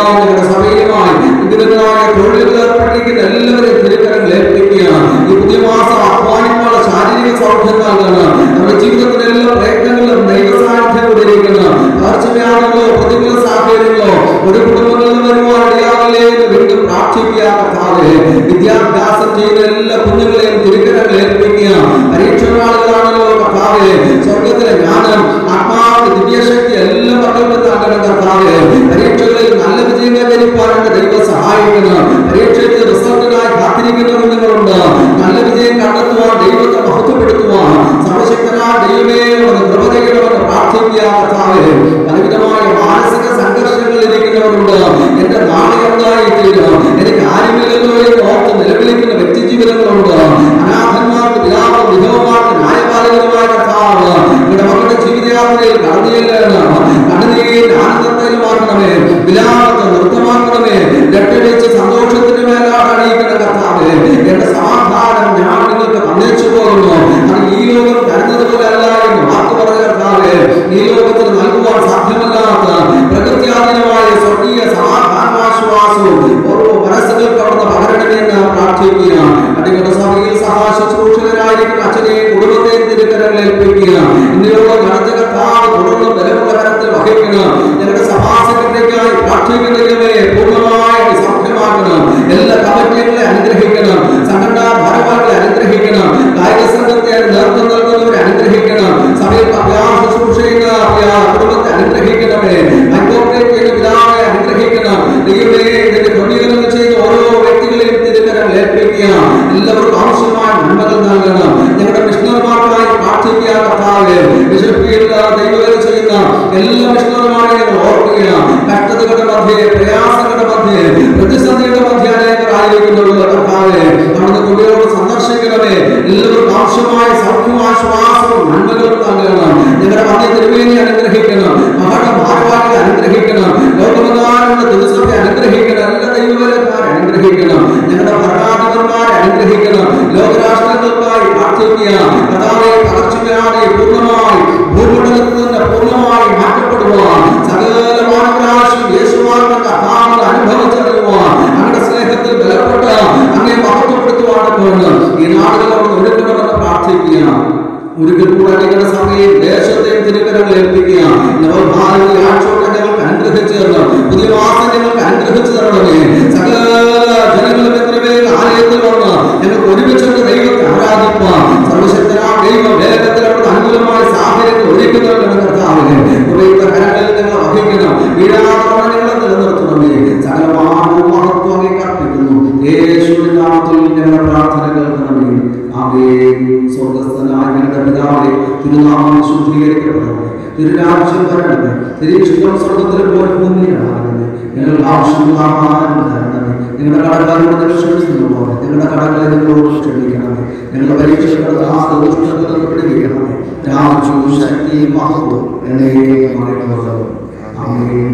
കർത്താവ് ഞങ്ങളുടെ സഭയുമായി വിവിധങ്ങളായ തൊഴിലുകൾ ഏർപ്പെട്ടിരിക്കുന്ന എല്ലാവരെയും തിരുക്കരങ്ങൾ ഏൽപ്പിക്കുകയാണ് ഈ പുതിയ മാസം അധ്വാനിക്കാനുള്ള ശാരീരിക സൗഖ്യം നൽകണം നമ്മുടെ ജീവിതത്തിലെ എല്ലാ പ്രയത്നങ്ങളിലും ദൈവ സാന്നിധ്യം കൊണ്ടിരിക്കണം പകർച്ചവ്യാധികളോ പ്രതികൂല സാഹചര്യങ്ങളോ ഒരു കുടുംബങ്ങളിൽ വരുവാൻ ഇടയാകല്ലേ എന്ന് വീണ്ടും പ്രാർത്ഥിക്കുക കർത്താവേ വിദ്യാഭ്യാസം ചെയ്യുന്ന എല്ലാ കുഞ്ഞുങ്ങളെയും തിരുക്കരങ്ങൾ ഏൽപ്പിക്കുക പരീക്ഷണാളുകളാണല്ലോ കർത്താവേ സ്വർഗത്തിലെ ജ്ഞാനം ആത്മാവിന്റെ ദിവ്യശക്തി എല്ലാ മക്കൾക്കും നൽകണം കർത്താവേ പരീക്ഷകളിൽ നല്ല വിജയം കൈവരിപ്പാൻ എന്റെ ദൈവം സഹായിക്കണം പരീക്ഷയ്ക്ക് റിസൾട്ടിനായി കാത്തിരിക്കുന്ന കുഞ്ഞുങ്ങളുണ്ട് നല്ല വിജയം കണ്ടെത്തുവാൻ ദൈവത്തെ മഹത്വപ്പെടുത്തുവാൻ സർവശക്തനായ ദൈവമേ ഒന്ന് കൃപ ചെയ്യണമെന്ന് പ്രാർത്ഥിക്കുക കർത്താവേ പലവിധമായ മാനസിക സംഘർഷങ്ങളിൽ ഇരിക്കുന്നവരുണ്ട് എന്റെ നാളെ എന്തായി തീരും എനിക്ക് ആരുമില്ലല്ലോ എന്ന് ഓർത്ത് നിലവിളിക്കുന്ന വ്യക്തി ജീവിതങ്ങളുണ്ട് അനാഥന്മാർക്ക് വിലാപം വിധവമാർക്ക് ന്യായപാലകരുമായ കർത്താവ് ഇവിടെ മക്കളുടെ ജീവിതയാത്രയിൽ കടന്നുചെല്ലാണ് കണ്ണുനീരിൽ ആനന്ദത്തൈലമാക്കണമേ വിലാപത്തെ നൃത്തമാക്കണമേ രട്ടടിച്ച് സന്തോഷത്തിന് മേലാണ് അണിയിക്കുന്ന കർത്താവേ എന്റെ സമാധാനം ഞാൻ നിങ്ങൾക്ക് തന്നേച്ചു പോകുന്നു അത് ഈ ലോകം കരുതുന്നത് പോലെ അല്ല എന്ന് വാക്ക് പറഞ്ഞ കർത്താവേ ഈ ലോകത്തിൽ നൽകുവാൻ സാധ്യമല്ലാത്ത പ്രകൃത്യാധീനമായ സ്വർഗീയ സമാധാനാശ്വാസവും ഓരോ മനസ്സുകൾക്ക് അവിടുന്ന് പകരണമെന്ന് പ്രാർത്ഥിക്കുക അടിക്കുന്ന സഭയിൽ സഹാ ശുശ്രൂഷകരായിരിക്കുന്ന അച്ഛനെയും കുടുംബത്തെയും തിരുക്കരങ്ങൾ ഏൽപ്പിക്കുക ഇന്നിലുള്ള നടത്ത കർത്താവ് തുടർന്ന് ബലമുള്ള കരത്തിൽ വഹിക്കണം ഞങ്ങളുടെ സഭാ സെക്രട്ടറിക്കായി പ്രാർത്ഥിക്കുന്നതിനെ പൂർണ്ണമായി സൗഖ്യമാക്കണം എല്ലാ കമ്മിറ്റികളെ അനുഗ്രഹിക്കണം സംഘടനാ ഭാരവാഹികളെ അനുഗ്രഹിക്കണം കായിക സംഘത്തെ നേതൃത്വം നൽകുന്നവരെ അനുഗ്രഹിക്കണം സഭയിൽ അഭ്യാസ ശുശ്രൂഷ ചെയ്യുന്ന അഭ്യാ- കുടുംബത്തെ അനുഗ്രഹിക്കണമേ അഡ്വക്കേറ്റ് ചെയ്യുന്ന പിതാവെ അനുഗ്രഹിക്കണം ദൈവമേ ഇതിന്റെ ക്രമീകരണം ചെയ്യുന്ന ഓരോ വ്യക്തികളെയും തിരുക്കരങ്ങൾ ഏൽപ്പിക്കുക എല്ലാവർക്കും ആവശ്യമായ നന്മകൾ നൽകണം ഞങ്ങളുടെ മിഷണർമാർക്കായി പ്രാർത്ഥിക്കുക കർത്താവേ ബിഷപ്പിലുള്ള ദൈവവേല ചെയ്യുന്ന എല്ലാ മിഷണർമാരെയും ഞങ്ങൾ ഓർക്കുക കഷ്ടതകളുടെ മധ്യേ പ്രയാസങ്ങളുടെ മധ്യേ പ്രതിസന്ധിയുടെ മധ്യേ അനേകരായിരിക്കുന്നുള്ളൂ കർത്താവേ അവിടുന്ന് കുട്ടികളോട് സന്ദർശിക്കണമേ എല്ലാവർക്കും ആവശ്യമായ സൗഖ്യവും ആശ്വാസവും നന്മകളും നൽകണം ഞങ്ങളുടെ മധ്യ തിരുവേനി അനുഗ്രഹിക്കണം മകളുടെ ഭാരവാഹികളെ അനുഗ്രഹിക്കണം ലോകമെങ്ങാനുള്ള തിരുസഭ അനുഗ്രഹിക്കണം എല്ലാ ദൈവവേലക്കാരെ അനുഗ്രഹിക്കണം ഞങ്ങളുടെ ഭരണാധിപന്മാരെ അനുഗ്രഹിക്കണം ലോകരാഷ്ട്രങ്ങൾക്കായി പ്രാർത്ഥിക്കുക കഥാവെ പകർച്ചവ്യാധി പൂർണ്ണമായി ഭൂമണ്ഡലത്തിൽ നിന്ന് പൂർണ്ണമായി മാറ്റപ്പെടുവാൻ സകല മാനവരാശി യേശുവാന്റെ കഥാവിൽ അനുഭവിച്ചറിയുവാൻ അങ്ങയുടെ സ്നേഹത്തിൽ ബലപ്പെട്ട അങ്ങേ മഹത്വപ്പെടുത്തുവാനൊക്കെ ഈ നാടുകളോട് ഒരുക്കണമെന്ന് പ്രാർത്ഥിക്കുക ഒരിക്കൽ കൂടെ ഞങ്ങളുടെ സഭയും ദേശത്തെയും തിരുക്കരങ്ങൾ ഏൽപ്പിക്കുക നവഭാരതി ആഴ്ചയോടെ ഞങ്ങൾക്ക് അനുഗ്രഹിച്ചു തരണം പുതിയ മാസം ഞങ്ങൾക്ക് അനുഗ്രഹിച്ചു തരണമേ സകല ജനങ്ങളും എത്രപേർ ആലയത്തിൽ വന്ന് ഞങ്ങൾക്ക് ഒരുമിച്ചുകൊണ്ട് ദൈവത്തെ ആരാധിപ്പാൻ സർവശക്തനാ ദൈവം വേഗത്തിൽ അവിടെ അനുകൂലമായ സാഹചര്യങ്ങൾ ഒരുക്കുന്നവരുടെ കർത്താവിനെ കുറേയുള്ള കരങ്ങളിൽ ഞങ്ങൾ വഹിക്കണം വീഴാതെ ഞങ്ങളെ നിലനിർത്തണമേ സകല മാനവും മഹത്വം അങ്ങേ കർപ്പിക്കുന്നു യേശുവിന്റെ നാമത്തിൽ ഞങ്ങളുടെ പ്രാർത്ഥന കേൾക്കണമേ ആമേൻ സ്വർഗസ്ഥനായ ഞങ്ങളുടെ പിതാവേ തിരുനാമം ശുദ്ധീകരിക്കപ്പെടണമേ തിരുരാജ്യം വരണമേ തിരുവിഷ്ടം സ്വർഗത്തിലെ പോലെ ഭൂമിയിലാകണമേ ഞങ്ങളുടെ ആവശ്യമുള്ള ആഹാരം തരണമേ ഞങ്ങളുടെ കടക്കാരോട് നിങ്ങൾ ക്ഷമിക്കുന്നു പോലെ ഞങ്ങളുടെ കടകളെ നിങ്ങളോട് ക്ഷമിക്കണമേ ഞങ്ങളുടെ പരീക്ഷകളുടെ ആ ദോഷത്തിൽ പിടിക്കണമേ രാജ്യവും ശക്തിയും മഹത്വവും എന്നേക്കുമായിട്ടുള്ളവർ ആമേൻ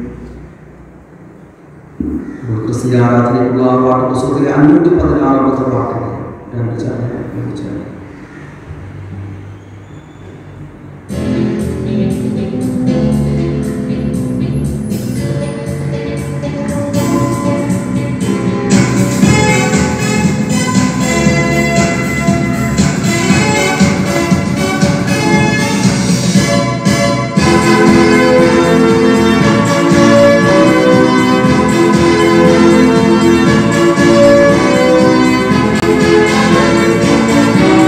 ക്രിസ്ത്യ ആരാധനയ്ക്കുള്ള പാട്ട് പുസ്തകത്തിലെ അഞ്ഞൂറ്റി പതിനാറാമത്തെ പാട്ടിന് രണ്ട് ചാനൽ രണ്ട് ചാനൽ യേശുവേ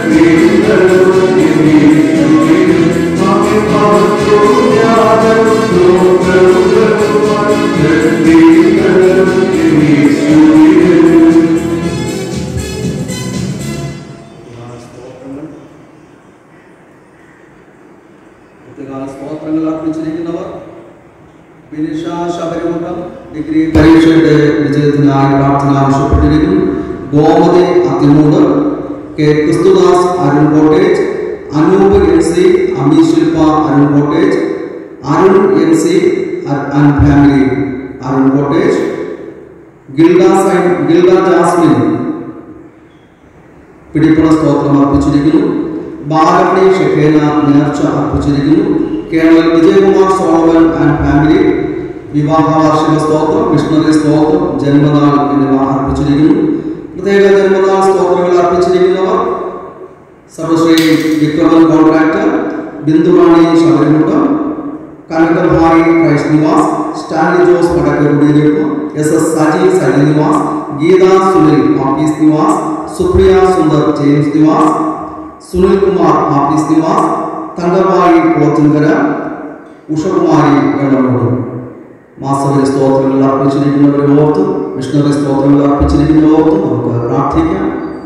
പ്രത്യേക സ്തോത്രങ്ങൾ അർപ്പിച്ചിരിക്കുന്നവർ ബിനിഷ ശബരിമഠം ഡിഗ്രി പരീക്ഷയുടെ വിജയത്തിനായി പ്രാർത്ഥന ആവശ്യപ്പെട്ടിരിക്കുന്നു Gomathi Athimoodu K Kristudas Arun cottage Anoop N C Ami Shilpa Arun cottage Arun N C and family Arun cottage Gilda സൈൻ ഗിൽഡ ജാസ്മിൻ പിടിപ്പണ സ്തോത്രം അർപ്പിച്ചിരിക്കുന്നു ബാലമണി ഷെഖേന നേർച്ച അർപ്പിച്ചിരിക്കുന്നു കേരള വിജയകുമാർ സോളവൻ ആൻഡ് ഫാമിലി വിവാഹ വാർഷിക സ്തോത്രം മിഷണറി സ്തോത്രം ജന്മനാൾ എന്നിവ അർപ്പിച്ചിരിക്കുന്നു പ്രത്യേക ജന്മനാൾ സ്തോത്രങ്ങൾ അർപ്പിച്ചിരിക്കുന്നവർ സർവശ്രീ Vikraman contractor Binduvani Sabarimuttam Kanakabhai Christ Nivas Stanley Jose Vadakkudiyirippu S S Saji Saji Nivas Geetha Sunil ആപ്പീസ് നിവാസ് സുപ്രിയ സുന്ദർ ജെയിംസ് നിവാസ് സുനിൽ കുമാർ ആപ്പീസ് നിവാസ് തങ്കഭായി പോത്തുങ്കര ഉഷകുമാരി വെള്ളമൂട് മാസവരി സ്തോത്രങ്ങൾ അർപ്പിച്ചിരിക്കുന്നവരെ ഓർത്ത് മിഷണറി സ്തോത്രങ്ങൾ അർപ്പിച്ചിരിക്കുന്നവരെ ഓർത്ത് നമുക്ക് പ്രാർത്ഥിക്കാം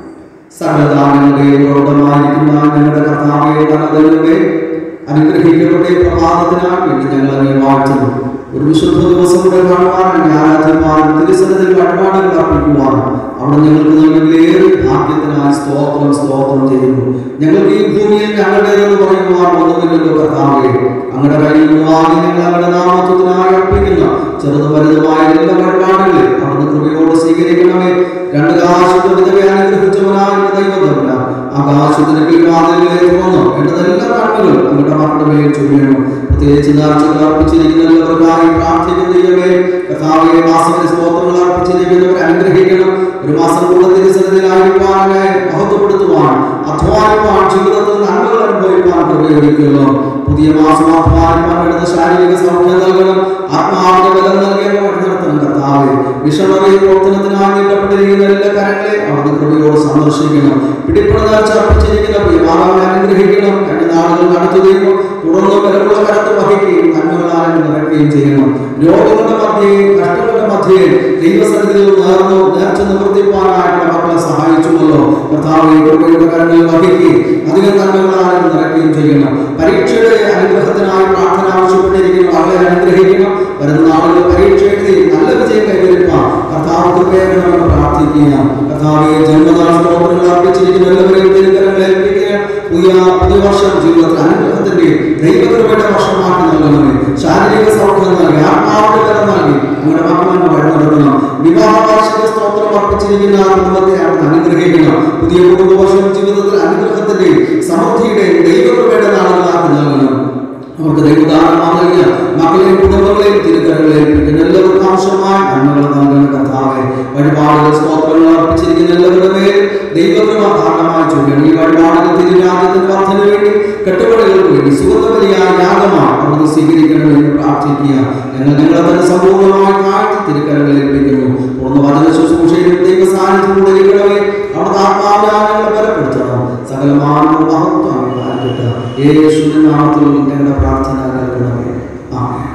സകലദാനങ്ങളുടെയും പ്രൗഢമായിരിക്കുന്ന ഞങ്ങളുടെ കർത്താവെ തനതയുടെ അനുഗ്രഹിക്കപ്പെട്ട ഈ പ്രഭാതത്തിനായി വേണ്ടി ഞങ്ങൾ അങ്ങേ വാഴ്ത്തുന്നു ഒരു വിശുദ്ധ ദിവസം കൂടെ കാണുവാൻ അങ്ങേ ആരാധ്യമാനും തിരുസനത്തിൽ വഴിപാടുകൾ അർപ്പിക്കുവാനും അവിടെ ഞങ്ങൾക്ക് നൽകിയേറെ ഭാഗ്യത്തിനായി സ്തോത്രം സ്തോത്രം ചെയ്യുന്നു ഞങ്ങൾക്ക് ഈ ഭൂമിയിൽ ഞങ്ങളുടേതെന്ന് പറയുവാൻ ഒന്നുമില്ലല്ലോ കർത്താവെ അങ്ങയുടെ കയ്യിൽ നിന്ന് വാങ്ങി ഞങ്ങൾ അങ്ങയുടെ നാമത്വത്തിനായി അർപ്പിക്കുന്ന ചെറുതും വലുതുമായ എല്ലാ വഴിപാടുകളെ അവിടുന്ന് കൃപയോട് സ്വീകരിക്കണമേ രണ്ട് കാശുദ്ധ വിധവയെ അനുഗ്രഹിച്ചവനായ എന്റെ ദൈവതല്ല ആകാശത്തിന് കീഴ്വാതിലുകളെ തുറന്ന് വേണ്ടതെല്ലാ നന്മകളും അങ്ങയുടെ മക്കളുടെ മേൽ ചൊല്ലണം പ്രത്യേകിച്ച് നേർച്ചകൾ അർപ്പിച്ചിരിക്കുന്ന എല്ലാവർക്കായി പ്രാർത്ഥിക്കുന്ന ദൈവമേ കർത്താവെ മാസത്തിൽ സ്തോത്രങ്ങൾ അർപ്പിച്ചിരിക്കുന്നവരെ അനുഗ്രഹിക്കണം ഒരു മാസം കൂടെ തിരുസന്നിധിയിലായിരിക്കാനായി മഹത്വപ്പെടുത്തുവാൻ അധ്വാനിപ്പാൻ ജീവിതത്തിൽ നന്മകൾ അനുഭവിപ്പാൻ കൃപയൊരുക്കുന്നു പുതിയ മാസം അധ്വാനിപ്പാൻ വേണ്ടുന്ന ശാരീരിക സൗഖ്യം നൽകണം ആത്മാവിന്റെ ബലം നൽകിയ വഴി നടത്തണം കർത്താവെ മിഷണറി പ്രവർത്തനത്തിനായി നീട്ടപ്പെട്ടിരിക്കുന്ന എല്ലാ കരങ്ങളെ അവിടുന്ന് കൃപയോട് സന്ദർശിക്കണം പിടിപ്പെടുന്ന ചർപ്പിച്ചിരിക്കുന്ന പ്രിയമാതാവിനെ അനുഗ്രഹിക്കണം കഴിഞ്ഞ നാളുകൾ നടത്തുകയും തുടർന്ന് ബലമുള്ള കരത്ത് വഹിക്കുകയും നന്മകളാൽ നിറയ്ക്കുകയും ചെയ്യണം രോഗങ്ങളുടെ മധ്യേ കഷ്ടങ്ങളുടെ മധ്യേ ദൈവസന്നിധിയിൽ നേർന്നു നേർച്ച നിവർത്തിപ്പാനായിട്ട് മക്കളെ സഹായിച്ചുവല്ലോ കർത്താവെ കൃപയുടെ കരങ്ങളിൽ വഹിക്കുകയും അധികം നന്മകളാൽ നിറയ്ക്കുകയും ചെയ്യണം പരീക്ഷയുടെ അനുഗ്രഹത്തിനായി പ്രാർത്ഥന ആവശ്യപ്പെട്ടിരിക്കുന്ന മകളെ അനുഗ്രഹിക്കണം വരുന്ന നാളുകൾ പരീക്ഷ എഴുതി നല്ല വിജയം കൈവരിപ്പാൻ കർത്താവ് കൃപയെന്ന് പ്രാർത്ഥിക്കുക കർത്താവെ ജന്മനാൾ സ്തോത്രങ്ങൾ അർപ്പിച്ചിരിക്കുന്ന എല്ലാവരെയും തിരുക്കരങ്ങളെ ഏൽപ്പിക്കുക പുതിയ പുതിയ വർഷം ജീവിതത്തിൽ അനുഗ്രഹത്തിന്റെ ദൈവകൃപയുടെ വർഷമാക്കി നൽകണമേ ശാരീരിക സൗഖ്യം നൽകി ആത്മാവിന്റെ ബലം നൽകി നമ്മുടെ മക്കളെ വഴി നടത്തണം വിവാഹ വാർഷിക സ്തോത്രം അർപ്പിച്ചിരിക്കുന്ന ആ കുടുംബത്തെ അവിടുന്ന് അനുഗ്രഹിക്കണം പുതിയ കുടുംബവർഷം ജീവിതത്തിൽ അനുഗ്രഹത്തിന്റെ സമൃദ്ധിയുടെ ദൈവകൃപയുടെ നാളുകളാക്കി നൽകണം അവർക്ക് ദൈവദാനം നൽകിയ മക്കളെയും കുടുംബങ്ങളെയും തിരുക്കരങ്ങളെയും പിന്നെ എല്ലാവർക്കും ആവശ്യമായ നന്മകൾ നൽകുന്ന കർത്താവെ വഴിപാടുകൾ സ്തോത്രങ്ങൾ അർപ്പിച്ചിരിക്കുന്ന എല്ലാവരുടെ മേൽ ദൈവകൃപ ധാരണമായി ചൊല്ലണം ഈ വഴിപാടുകൾ തിരുരാജ്യത്തിന്റെ വർദ്ധന വേണ്ടി കെട്ടുപടികൾക്ക് വേണ്ടി സുഗന്ധപരിയായ യാഗമാണ് അവിടുന്ന് സ്വീകരിക്കണമെന്ന് പ്രാർത്ഥിക്കുക ഞങ്ങൾ ഞങ്ങളെ തന്നെ സമ്പൂർണ്ണമായി താഴ്ത്തി തിരുക്കരങ്ങളിൽ ഏൽപ്പിക്കുന്നു പൂർണ്ണ വചന ശുശ്രൂഷയിലും ദൈവ സാന്നിധ്യം കൂടെ ഇരിക്കണമേ അവിടുത്തെ ആത്മാവിനെ ഞങ്ങളെ ബലപ്പെടുത്തണം സകലമാനവും മഹത്വം ആയിരിക്കട്ടെ യേശുവിന്റെ നാമത്തിൽ ഞങ്ങളുടെ പ്രാർത്ഥന കേൾക്കണമേ ആമേൻ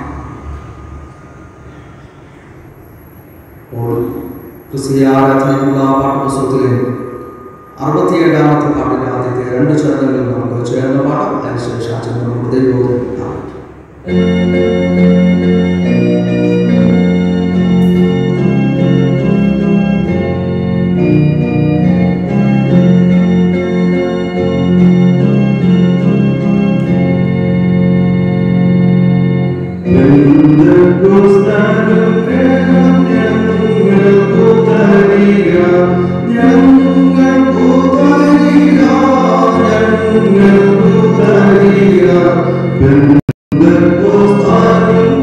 അപ്പോൾ ക്രിസ്തീയ ആരാധനയ്ക്കുള്ള പാഠപുസ്തകത്തിലെ അറുപത്തിയേഴാമത്തെ പാട്ടിന്റെ ആദ്യത്തെ രണ്ട് ചരണങ്ങൾ നമുക്ക് ചേർന്ന് പാടാം അതിനുശേഷം ആ ചരണം നമുക്ക് ദൈവബോധം ആരംഭിക്കാം ഞങ്ങൾ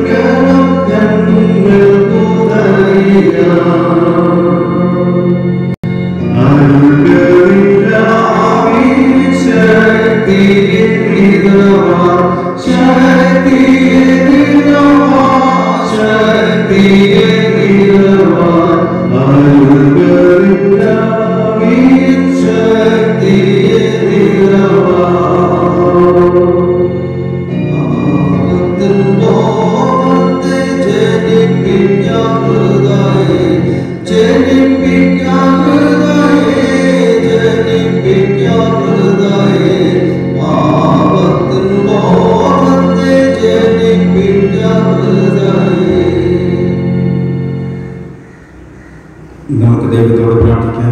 നമുക്ക് ദൈവത്തോട് പ്രാർത്ഥിക്കാം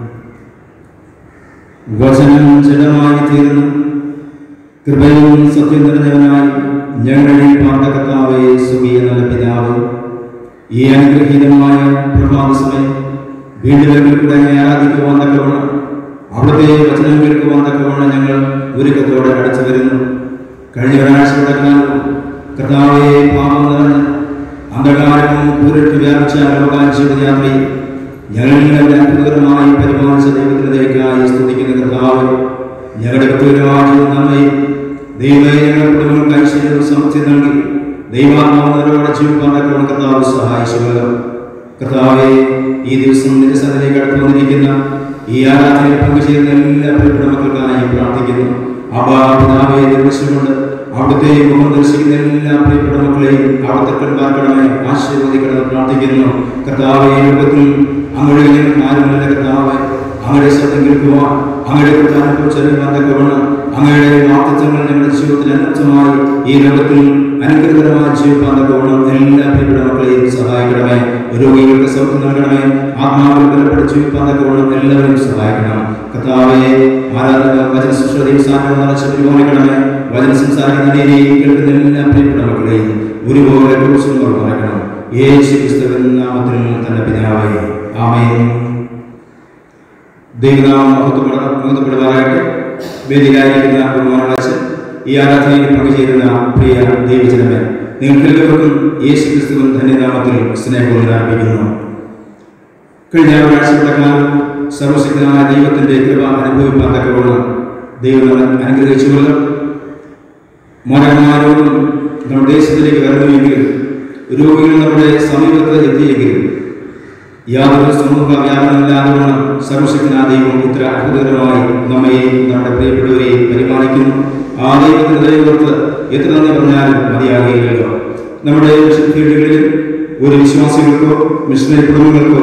വചനം ജഡമായി തീർന്ന് കൃപയും സത്യം നിറഞ്ഞവനായി ഞങ്ങളുടെ പാണ്ഡകർത്താവേ സുഖിയ നല്ല പിതാവ് ഈ അനുഗ്രഹീതമായ പ്രഭാത സമയം വീണ്ടും കൂടെ ആരാധിക്കുവാൻ തക്കവണ്ണം അവിടുത്തെ വചനം കേൾക്കുവാൻ തക്കവണ്ണം ഞങ്ങൾ ഒരുക്കത്തോടെ അടച്ചു വരുന്നു കഴിഞ്ഞ ഒരാഴ്ചയുടെ കാലം കർത്താവെ പാപം നിറഞ്ഞ് അന്ധകാരവും കൂരിട്ട് വ്യാപിച്ച ലോകാൻ ജീവിതയാത്രയിൽ ഞങ്ങളുടെ അത്ഭുതകരമായി പരിപാലിച്ച ദൈവത്തിലേക്കായി സ്തുതിക്കുന്ന കർത്താവ് ഞങ്ങളുടെ വ്യക്തിപരമായ നന്മയും ദൈവമേ ഞങ്ങളുടെ കുടുംബങ്ങൾക്ക് ഐശ്വര്യവും സമൃദ്ധി നൽകി ദൈവാത്മാവോടെ ജീവിക്കാൻ തക്കവണ്ണം കർത്താവ് സഹായിച്ചുവല്ലോ കർത്താവെ ഈ ദിവസം നിന്റെ സന്നിധിയിലേക്ക് അടുത്ത് വന്നിരിക്കുന്ന ഈ ആരാധനയിൽ പങ്കുചേരുന്ന എല്ലാ പ്രിയപ്പെട്ട മക്കൾക്കായി പ്രാർത്ഥിക്കുന്നു അബാ പിതാവെ നിർമ്മിച്ചുകൊണ്ട് അവിടുത്തെ മുഖം ദർശിക്കുന്ന എല്ലാ പ്രിയപ്പെട്ട മക്കളെയും അവിടുത്തെ കൺപാർക്കണമേ ആശീർവദിക്കണമെന്ന് പ്രാർത്ഥിക്കുന്നു കർത്താവെ ഈ ലോകത്തിൽ അങ്ങയുടെ ആരുമല്ല കർത്താവെ അങ്ങയുടെ ശബ്ദം കേൾക്കുവാൻ അങ്ങയുടെ പ്രധാനപ്പെട്ട തക്കവണ്ണം അങ്ങയുടെ വാർത്തത്വങ്ങൾ ഞങ്ങളുടെ ജീവിതത്തിൽ അനർത്ഥമായി ഈ ലോകത്തിൽ അനുഗ്രഹകരമായ ജീവിക്കാൻ തക്കവണ്ണം എല്ലാ പ്രിയപ്പെട്ട മക്കളെയും സഹായിക്കണമേ രോഗികൾക്ക് സൗഖ്യം നൽകണമേ ആത്മാവിൽ ബലപ്പെട്ട് ജീവിക്കാൻ തക്കവണ്ണം എല്ലാവരെയും സഹായിക്കണം കർത്താവെ ആരാധന വചന സുശ്രതയും സാധനം നിറച്ച് പരിപാലിക്കണമേ വചന സംസാരിക്കുന്ന രീതിയിൽ കേൾക്കുന്ന എല്ലാ പ്രിയപ്പെട്ട മക്കളെയും ഒരുപോലെ കുറിച്ചും മറക്കണം യേശു ക്രിസ്തുവിൻ നാമത്തിൽ തന്നെ പിതാവേ ആമേൻ ദൈവനാമം മഹത്വപ്പെടുവാനായിട്ട് വേദിയിലായിരിക്കുന്ന ബഹുമാനവാച്ച് ഈ ആരാധനയിൽ പങ്കുചേരുന്ന പ്രിയ ദൈവജനമേ നിങ്ങൾക്ക് എല്ലാവർക്കും യേശു ക്രിസ്തുവിൻ ധന്യനാമത്തിൽ സ്നേഹം ആരംഭിക്കുന്നു കഴിഞ്ഞ ഒരാഴ്ചയുടെ കാലം സർവശക്തനായ ദൈവത്തിന്റെ കൃപ അനുഭവിപ്പാൻ തക്കവണ്ണം ദൈവം നമ്മെ അനുഗ്രഹിച്ചുകൊള്ളും മോനമായ രോഗം നമ്മുടെ ദേശത്തിലേക്ക് വരുന്നുവെങ്കിൽ രോഗികൾ നമ്മുടെ സമീപത്ത് എത്തിയെങ്കിലും യാതൊരു സമൂഹ വ്യാപനമില്ലാതെ സർവശക്തനായ ദൈവം ഇത്ര അത്ഭുതകരമായി നമ്മയെയും നമ്മുടെ പ്രിയപ്പെട്ടവരെയും പരിപാലിക്കുന്നു ആ ദൈവത്തിന്റെ ദൈവത്ത് എത്ര നന്ദി പറഞ്ഞാലും മതിയാകുകയില്ലല്ലോ നമ്മുടെ ഫീൽഡുകളിൽ ഒരു വിശ്വാസികൾക്കോ മിഷണറി കുടുംബങ്ങൾക്കോ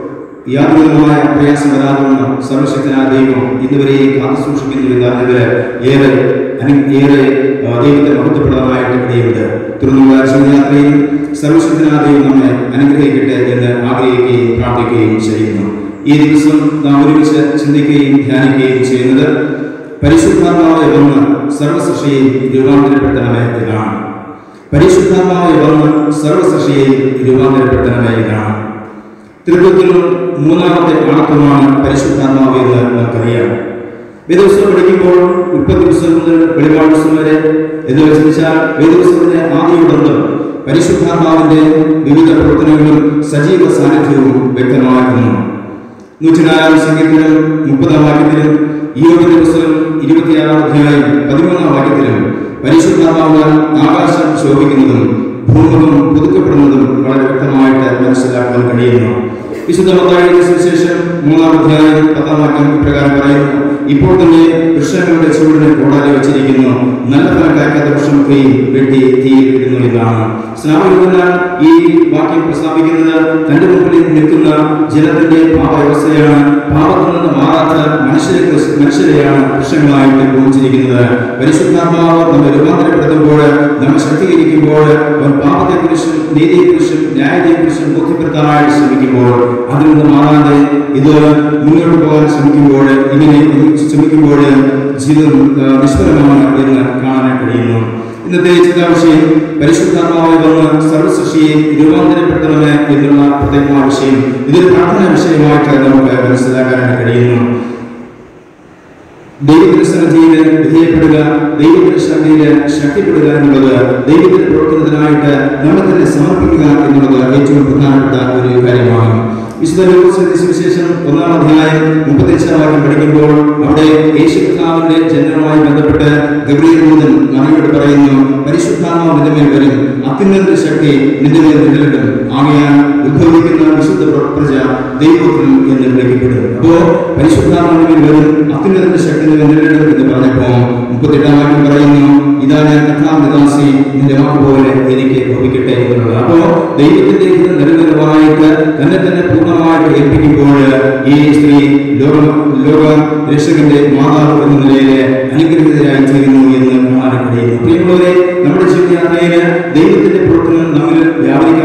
യാതൊരുമായ പ്രയാസം വരാതെന്ന് സർവശക്തനായ ദൈവം ഇന്നുവരെയും കാത്തു സൂക്ഷിക്കുന്നു എന്നതിൽ ഏറെ അനു- ഏറെ ആ, ദൈവത്തെ മഹത്വപ്പെടാനായിട്ട് ഇടയുണ്ട് തുടർന്നുള്ള ജീവിതയാത്രയിൽ സർവശക്തനായ ദൈവം നമ്മെ അനുഗ്രഹിക്കട്ടെ എന്ന് ആഗ്രഹിക്കുകയും പ്രാർത്ഥിക്കുകയും ചെയ്യുന്നു ഈ ദിവസം നാം ഒരുമിച്ച് ചിന്തിക്കുകയും ധ്യാനിക്കുകയും ചെയ്യുന്നത് പരിശുദ്ധാത്മാവ് വന്ന് സർവസൃഷ്ടിയിൽ രൂപാന്തരപ്പെട്ടവനെ എന്നാണ് പരിശുദ്ധാത്മാവ് വന്ന് സർവസൃഷ്ടിയിൽ രൂപാന്തരപ്പെട്ടവനെ എന്നാണ് തിരുവത്തിൽ മൂന്നാമത്തെ ആണത്വമാണ് പരിശുദ്ധാത്മാവ് എന്ന് നമുക്കറിയാം വേദപുസ്തകം പഠിക്കുമ്പോൾ ഉൽപ്പത്തി പുസ്തകം മുതൽ വെളിപാട് പുസ്തകം വരെ എന്ന് വെച്ചാൽ വേദപുസ്തകത്തിന്റെ ആദ്യമുടന്ന് പരിശുദ്ധാത്മാവിന്റെ വിവിധ പ്രവർത്തനങ്ങളും സജീവ സാന്നിധ്യവും വ്യക്തമാക്കുന്നു നൂറ്റിനാലാം സംഗീതത്തിലും മുപ്പതാം വാക്യത്തിലും ഈയോബിന്റെ പുസ്തകം ഇരുപത്തിയാറാം അധ്യായം പതിമൂന്നാം വാക്യത്തിലും പരിശുദ്ധാത്മാവാൽ ആകാശം ശോഭിക്കുന്നതും ഭൂമുഖം പുതുക്കപ്പെടുന്നതും വളരെ വ്യക്തമായിട്ട് മനസ്സിലാക്കാൻ കഴിയുന്നു വിശുദ്ധ മത്തായിയുടെ സുവിശേഷം മൂന്നാം അധ്യായം പത്താം വാക്യം ഇപ്രകാരം പറയുന്നു ഇപ്പോൾ തന്നെ വൃക്ഷങ്ങളുടെ ചുവടിന് കോടാലി വെച്ചിരിക്കുന്നു നല്ല ഫലം കായ്ക്കാത്ത വൃക്ഷമൊക്കെയും വെട്ടി തീയിൽ ഇടുന്നു എന്നാണ് സ്നാപകനാൽ ഈ വാക്യം പ്രസ്താവിക്കുന്നത് തന്റെ മുമ്പിൽ നിൽക്കുന്ന ജനത്തിന്റെ പാപവ്യവസ്ഥയാണ് പാപത്തിൽ നിന്ന് മാറാത്ത മനുഷ്യരെ മനുഷ്യരെയാണ് വൃക്ഷങ്ങളായിട്ട് ഉപയോഗിച്ചിരിക്കുന്നത് പരിശുദ്ധാത്മാവ് നമ്മെ രൂപാന്തരപ്പെടുത്തുമ്പോൾ നമ്മെ ശക്തീകരിക്കുമ്പോൾ അവൻ പാപത്തെക്കുറിച്ചും നീതിയെക്കുറിച്ചും ന്യായത്തെക്കുറിച്ചും ബോധ്യപ്പെടുത്താനായിട്ട് ശ്രമിക്കുമ്പോൾ അതിൽ നിന്ന് മാറാതെ ഇത് മുന്നോട്ട് പോകാൻ ശ്രമിക്കുമ്പോൾ ഇങ്ങനെ ശ്രമിക്കുമ്പോൾ ജീവിതം ആ, നിഷ്ഫലമാണ് എന്ന് കാണാൻ കഴിയുന്നു ഇന്നത്തെ ചിന്താവിഷയം പരിശുദ്ധാത്മാവായി വന്ന് സർവസൃഷ്ടിയെ രൂപാന്തരപ്പെടുത്തണമെന്ന് എന്നുള്ള പ്രത്യേകമായ വിഷയം ഇതൊരു പ്രാർത്ഥന വിഷയമായിട്ട് നമുക്ക് മനസ്സിലാക്കാനായിട്ട് കഴിയുന്നു ദൈവത്തിന്റെ സന്നിധിയിൽ വിധേയപ്പെടുക ദൈവത്തിന്റെ സന്നിധിയിൽ ശക്തിപ്പെടുക എന്നുള്ളത് ദൈവത്തിന് പ്രവർത്തനത്തിനായിട്ട് നമ്മെ തന്നെ സമർപ്പിക്കുക എന്നുള്ളത് ഏറ്റവും പ്രധാനപ്പെട്ട ഒരു കാര്യമാണ് വിശുദ്ധ ലൂക്കോസിന്റെ സുവിശേഷം ഒന്നാം അധ്യായം മുപ്പത്തഞ്ചാം വാക്യം പഠിക്കുമ്പോൾ അവിടെ യേശു കർത്താവിന്റെ ജനനവുമായി ബന്ധപ്പെട്ട് ഗബ്രിയേൽ ദൂതൻ മറിയോട് പറയുന്നു പരിശുദ്ധാത്മാവ് നിന്റെ മേൽ വരും അത്യുന്നത ശക്തി നിന്റെ മേൽ നിലനിൽക്കും ആകയാൽ ഉദ്ഭവിക്കുന്ന വിശുദ്ധ പ്രജ ദൈവത്തിൽ എന്ന് വിളിക്കപ്പെടും അപ്പോ പരിശുദ്ധാത്മാവിന്റെ മേൽ വരും അത്യുന്നത ശക്തി നിന്റെ നിലനിൽക്കും എന്ന് പറഞ്ഞപ്പോ മുപ്പത്തെട്ടാം വാക്യം പറയുന്നു ഇതാ ഞാൻ കഥാമൃദാസി നിന്റെ വാക്ക് പോലെ എനിക്ക് ഭവിക്കട്ടെ എന്നുള്ളത് അപ്പോ ദൈവത്തിന്റെ ഹിതം നിരന്തരമായിട്ട് തന്നെ തന്നെ പൂർണ്ണമായിട്ട് ഏൽപ്പിക്കുമ്പോൾ ഈ സ്ത്രീ ലോക ലോക രക്ഷകന്റെ മാതാവ് എന്ന നിലയിൽ അനുഗ്രഹീതരായി തീരുന്നു എന്ന് കാണാൻ കഴിയുന്നു പ്രിയമുള്ളവരെ നമ്മുടെ ജീവിതയാത്രയിൽ ദൈവത്തിന്റെ പ്രവർത്തനം നമ്മിൽ വ്യാപരിക്കാനായിട്ട്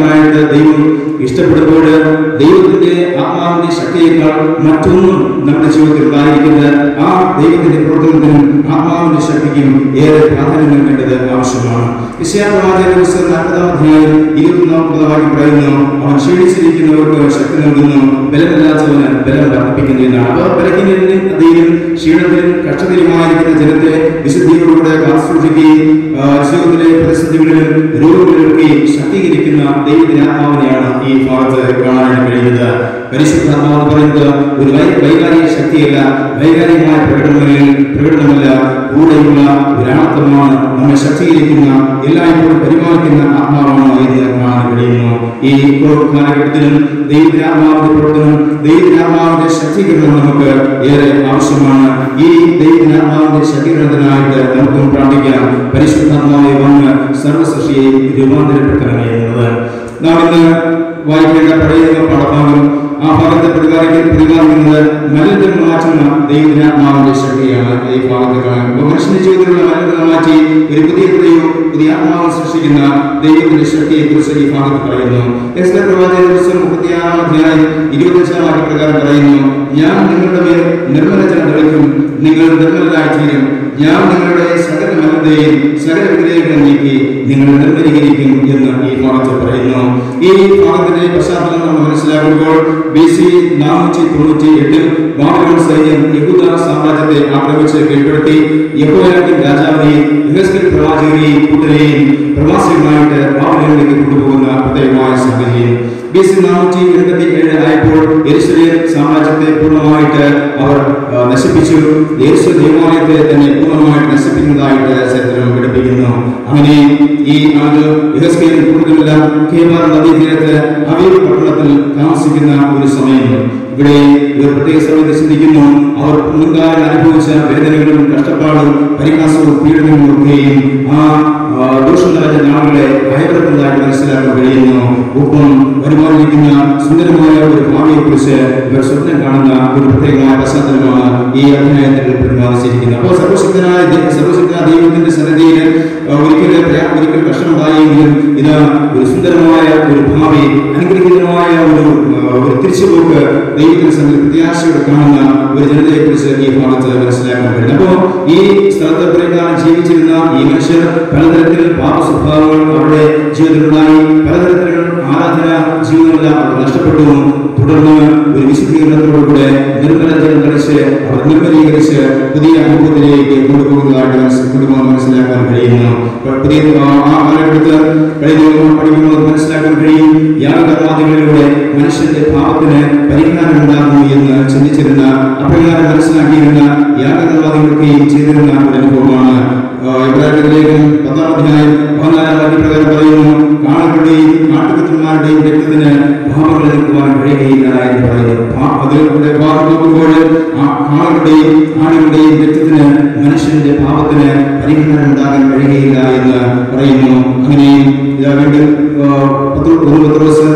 ദൈവം ഇഷ്ടപ്പെടുമ്പോൾ ദൈവത്തിന്റെ ആത്മാവിന്റെ ശക്തിയേക്കാൾ മറ്റൊന്നും നമ്മുടെ ജീവിതത്തിൽ ഉണ്ടായിരിക്കുന്നത് ആ ദൈവത്തിന്റെ പ്രവർത്തനത്തിനും ആത്മാവിന്റെ ശക്തിക്കും ഏറെ പ്രാധാന്യം നൽകേണ്ടത് ആവശ്യമാണ് വിശയാപ്രവാചക പുസ്തകം നാൽപ്പതാം അധ്യായം ഇരുപത്തിനാൽപ്പതാം വാക്യം പറയുന്നു അവൻ ക്ഷീണിച്ചിരിക്കുന്നവർക്ക് ശക്തി നൽകുന്നു ബലമില്ലാത്തവന് ബലം വർദ്ധിപ്പിക്കുന്നു എന്നാണ് അപ്പോൾ ബലഹീനത്തിനും അധീനം ക്ഷീണത്തിലും കഷ്ടതയിലുമായിരിക്കുന്ന ജനത്തെ വിശുദ്ധിയോടുകൂടെ കാത്തുസൂക്ഷിക്കുകയും ആ, ജീവിതത്തിലെ പ്രതിസന്ധികളിലും രോഗങ്ങളിലൊക്കെ ശക്തീകരിക്കുന്ന ദൈവത്തിന്റെ ആത്മാവിനെയാണ് ഈ ഭാഗത്ത് കാണാനായിട്ട് കഴിയുന്നത് പരിശുദ്ധാത്മാവ് എന്ന് പറയുന്നത് ഒരു വൈ വൈകാരിക ശക്തിയല്ല വൈകാരികമായ പ്രകടനങ്ങളിൽ പ്രകടനമല്ല കൂടെയുള്ള ഒരാത്മമാണ് നമ്മെ ശക്തീകരിക്കുന്ന എല്ലായ്പ്പോഴും പരിപാലിക്കുന്ന ആത്മാവാണ് എന്ന് കാണാൻ കഴിയുന്നു ഈ കോവിഡ് കാലഘട്ടത്തിലും ദൈവത്തിന്റെ ആത്മാവിന്റെ പ്രവർത്തനം ദൈവത്തിന്റെ ആത്മാവിന്റെ ശക്തീകരണം നമുക്ക് ഏറെ ആവശ്യമാണ് ഈ ദൈവത്തിന്റെ ആത്മാവിന്റെ ശക്തീകരണത്തിനായിട്ട് നമുക്കും പ്രാർത്ഥിക്കാം പരിശുദ്ധാത്മാവെ വന്ന് സർവസൃഷ്ടിയെ രൂപാന്തരപ്പെടുത്തണമേ എന്നത് നാം ഇന്ന് വായിക്കേണ്ട പഴയ പാഠഭാഗം ആ ഭാഗത്തെ പ്രതിപാദിക്കുന്ന പ്രതിപാദിക്കുന്നത് മലിനം മാറ്റുന്ന ദൈവത്തിന്റെ ആത്മാവിന്റെ ശക്തിയാണ് ഈ ഭാഗത്ത് കാണാൻ അപ്പോൾ മനുഷ്യന്റെ ജീവിതത്തിലുള്ള മലിനം മാറ്റി ഒരു പുതിയ ഹൃദയവും പുതിയ ആത്മാവും സൃഷ്ടിക്കുന്ന ദൈവത്തിന്റെ ശക്തിയെ കുറിച്ച് ഈ ഭാഗത്ത് പറയുന്നു എസ്തർ പ്രവാചക പുസ്തകം മുപ്പത്തിയാറാം അധ്യായം ഇരുപത്തഞ്ചാം വാക്യ പ്രകാരം പറയുന്നു ഞാൻ നിങ്ങളുടെ മേൽ നിർമ്മലജനം തെളിക്കും നിങ്ങൾ നിർമ്മലരായി തീരും ഞാൻ നിങ്ങളുടെ സകല മലതയും സകല വിഗ്രഹങ്ങളും നീക്കി നിങ്ങൾ നിർമ്മലീകരിക്കും എന്ന് ഈ ഭാഗത്ത് പറയുന്നു ഈ ഭാഗത്തിന്റെ പശ്ചാത്തലം നമ്മൾ മനസ്സിലാക്കുമ്പോൾ ബി സി നാനൂറ്റി തൊണ്ണൂറ്റി എട്ടിൽ ബാബിലോൺ സൈന്യം യഹൂദ സാമ്രാജ്യത്തെ ആക്രമിച്ച് കീഴ്പ്പെടുത്തി യഹോയാക്കിൻ രാജാവിനെയും യഹസ്കൽ പ്രവാചകനെയും കൂട്ടരെയും പ്രവാസികളായിട്ട് ബാബിലോണിലേക്ക് കൊണ്ടുപോകുന്ന പ്രത്യേകമായ സാഹചര്യം ബി സി നാനൂറ്റി എൺപത്തി ഏഴ് ആയപ്പോൾ യെരുശലേം സാമ്രാജ്യത്തെ പൂർണ്ണമായിട്ട് അവർ ആ, നശിപ്പിച്ചു യേശു ദേവാലയത്തെ തന്നെ പൂർണ്ണമായിട്ട് നശിപ്പിക്കുന്നതായിട്ട് ചരിത്രം പഠിപ്പിക്കുന്നു അങ്ങനെ ഈ ആണ്ട് യഹസ്കേലും കൂടുതലെല്ലാം കേബാർ നദീതീരത്ത് അവീർ പട്ടണത്തിൽ താമസിക്കുന്ന ഒരു സമയം ഇവിടെ ഒരു പ്രത്യേക സമയത്ത് ചിന്തിക്കുന്നു അവർ മുൻകാലം അനുഭവിച്ച വേദനകളും കഷ്ടപ്പാടും പരിഹാസവും പീഡനവും ഒക്കെയും ആ ആ, ദോഷം നിറഞ്ഞ നാളുകളെ ഭയപ്പെടുത്തുന്നതായിട്ട് മനസ്സിലാക്കാൻ കഴിയുന്നു ഒപ്പം വരുമാനിക്കുന്ന സുന്ദരമായ ഒരു ഭാവിയെ കുറിച്ച് ഇവർ സ്വപ്നം കാണുന്ന ഒരു പ്രത്യേകമായ പശ്ചാത്തലമാണ് ഈ അധ്യായത്തിൽ പ്രതിപാദിച്ചിരിക്കുന്നത് അപ്പോൾ സർവശക്തനായ ദൈ- സർവശക്തനായ ദൈവത്തിന്റെ സന്നിധിയിൽ ആ, ഒരിക്കലും പ്രയാ- ഒരിക്കൽ കഷ്ടമുണ്ടായെങ്കിലും ഇത് ഒരു സുന്ദരമായ ഒരു ഭാവി അനുഗ്രഹീതമായ ഒരു ആ, ഒരു തിരിച്ചുപോക്ക് ദൈവത്തിന്റെ സന്നിധി പ്രത്യാശയോടെ കാണുന്ന ഒരു ജനതയെ കുറിച്ച് ഈ ഭാഗത്ത് മനസ്സിലാക്കാൻ കഴിയും അപ്പോൾ ഈ സ്ഥലത്ത് പ്രകാരം ജീവിച്ചിരുന്ന ഈ മനുഷ്യർ പലതരത്തിൽ പാപ സ്വഭാവങ്ങൾ അവരുടെ ജീവിതത്തിലുണ്ടായി പലതരത്തിലുള്ള ആരാധന ജീവിതമെല്ലാം അവർ നഷ്ടപ്പെട്ടു തുടർന്ന് ഒരു വിശുദ്ധീകരണത്തോടുകൂടെ നിർമ്മല ജലം കളിച്ച് അവർ നിർമ്മലീകരിച്ച് പുതിയ അനുഭവത്തിലേക്ക് കൊണ്ടുപോകുന്നതായിട്ട് മനസ്സി- കൊണ്ടുപോകാൻ മനസ്സിലാക്കാൻ കഴിയുന്നു അപ്പോൾ പുതിയ ആ ആ കാലഘട്ടത്ത് കഴിഞ്ഞ പഠിക്കുമ്പോൾ മനസ്സിലാക്കാൻ കഴിയും യാഗകർമാദികളിലൂടെ മനുഷ്യന്റെ പാപത്തിന് പരിഹാരം ഉണ്ടാകുന്നു എന്ന് ചിന്തിച്ചിരുന്ന അപ്രകാരം മനസ്സിലാക്കിയിരുന്ന യാഗകർമാദികളൊക്കെയും ചെയ്തിരുന്ന ഒരു അനുഭവമാണ് ഇബ്രാഹിമിലേക്കും പത്താം അധ്യായം പതിനാലാം വാക്യം പ്രകാരം പറയുന്നു കാളുകളുടെയും നാട്ടുകുറ്റന്മാരുടെയും രക്തത്തിന് പാപങ്ങൾ നിൽക്കുവാൻ കഴിയുകയില്ല എന്ന് പറയുന്നു പാ- അതിലൂടെ പാപം നോക്കുമ്പോൾ ആ കാളുകളുടെയും ആടുകളുടെയും രക്തത്തിന് മനുഷ്യന്റെ പാപത്തിന് പരിഹാരം ഉണ്ടാകാൻ കഴിയുകയില്ല എന്ന് പറയുന്നു അങ്ങനെ ഇതാ വീണ്ടും ആ, പത്ത് ഒന്ന് പത്ത് ദിവസം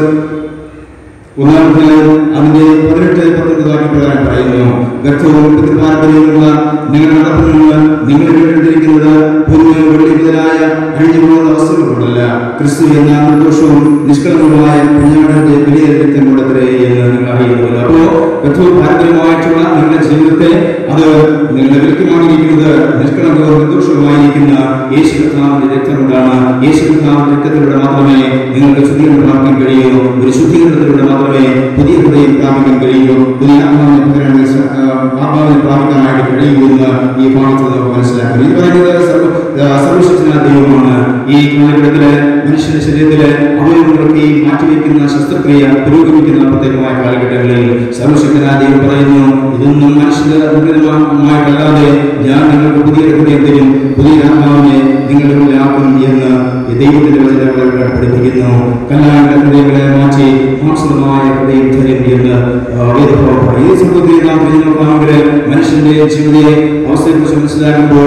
ഒന്നാം അധ്യായം അതിന്റെ പതിനെട്ട് പത്തൊൻപത് വാക്യപ്രകാരം പറയുന്നു വ്യക്തവും പിതൃപാരമ്പര്യമുള്ള നിങ്ങൾ നടത്തുന്നത് നിങ്ങൾ കേട്ടിരിക്കുന്നത് പൊന്ന് വെള്ളി മുതലായ അഴിഞ്ഞു പോകുന്ന വസ്തുക്കൾ കൊണ്ടല്ല ക്രിസ്തു എന്ന നിർദോഷവും നിഷ്കളങ്കമായ കുഞ്ഞാടന്റെ വലിയ രക്തം കൊണ്ടത്രേ എന്ന് നിങ്ങൾ അറിയുന്നത് അപ്പോ വ്യക്തവും പാരമ്പര്യമായിട്ടുള്ള നിങ്ങളുടെ ജീവിതത്തെ അത് നിങ്ങളുടെ വിലക്കുമായിരിക്കുന്നത് നിഷ്കളങ്കവും നിർദോഷവുമായിരിക്കുന്ന യേശു കർത്താവിന്റെ രക്തം കൊണ്ടാണ് യേശു കർത്താവിന്റെ രക്തത്തിലൂടെ മാത്രമേ നിങ്ങൾക്ക് ശുദ്ധീകരണം പ്രാപിക്കാൻ കഴിയൂ ഒരു ശുദ്ധീകരണത്തിലൂടെ മാത്രമേ പുതിയ ഹൃദയം പ്രാപിക്കാൻ കഴിയൂ പുതിയ ആത്മാവിനെ പകരാൻ സ- ആ, ആത്മാവിനെ പ്രാപിക്കാനായിട്ട് കഴിയൂ എന്ന് ഈ ഭാഗത്ത് നമുക്ക് മനസ്സിലാക്കുന്നു ഇത് പറയുന്നത് സർവ ആ, സർവശക്തനായ ദൈവമാണ് ഈ കാലഘട്ടത്തില് മനുഷ്യന്റെ ശരീരത്തില് അവയവങ്ങളൊക്കെ മാറ്റിവെക്കുന്ന ശസ്ത്രക്രിയ പുരോഗമിക്കുന്ന പ്രത്യേകമായ കാലഘട്ടങ്ങളിൽ സർവശക്തനായ ദൈവം പറയുന്നു ഇതൊന്നും മനുഷ്യന്റെ അനുഗ്രഹമായിട്ടല്ലാതെ ഞാൻ നിങ്ങൾക്ക് പുതിയ ഹൃദയം തരും പുതിയ ആത്മാവിനെ നിങ്ങളുടെ ഉള്ളിലാക്കും എന്ന് ഈ ദൈവത്തിന്റെ വചനങ്ങൾ പഠിപ്പിക്കുന്നു കല്ലാണ്ട ഹൃദയങ്ങളെ മാറ്റി മാംസമായ ഹൃദയം തരും എന്ന് ആ, വേദഭാവം പറയും. ഈ സംഭവത്തിൽ നാം തിരിഞ്ഞു നോക്കുകയാണെങ്കിൽ മനുഷ്യന്റെ ജീവിത അവസ്ഥയെക്കുറിച്ച് മനസ്സിലാക്കുമ്പോൾ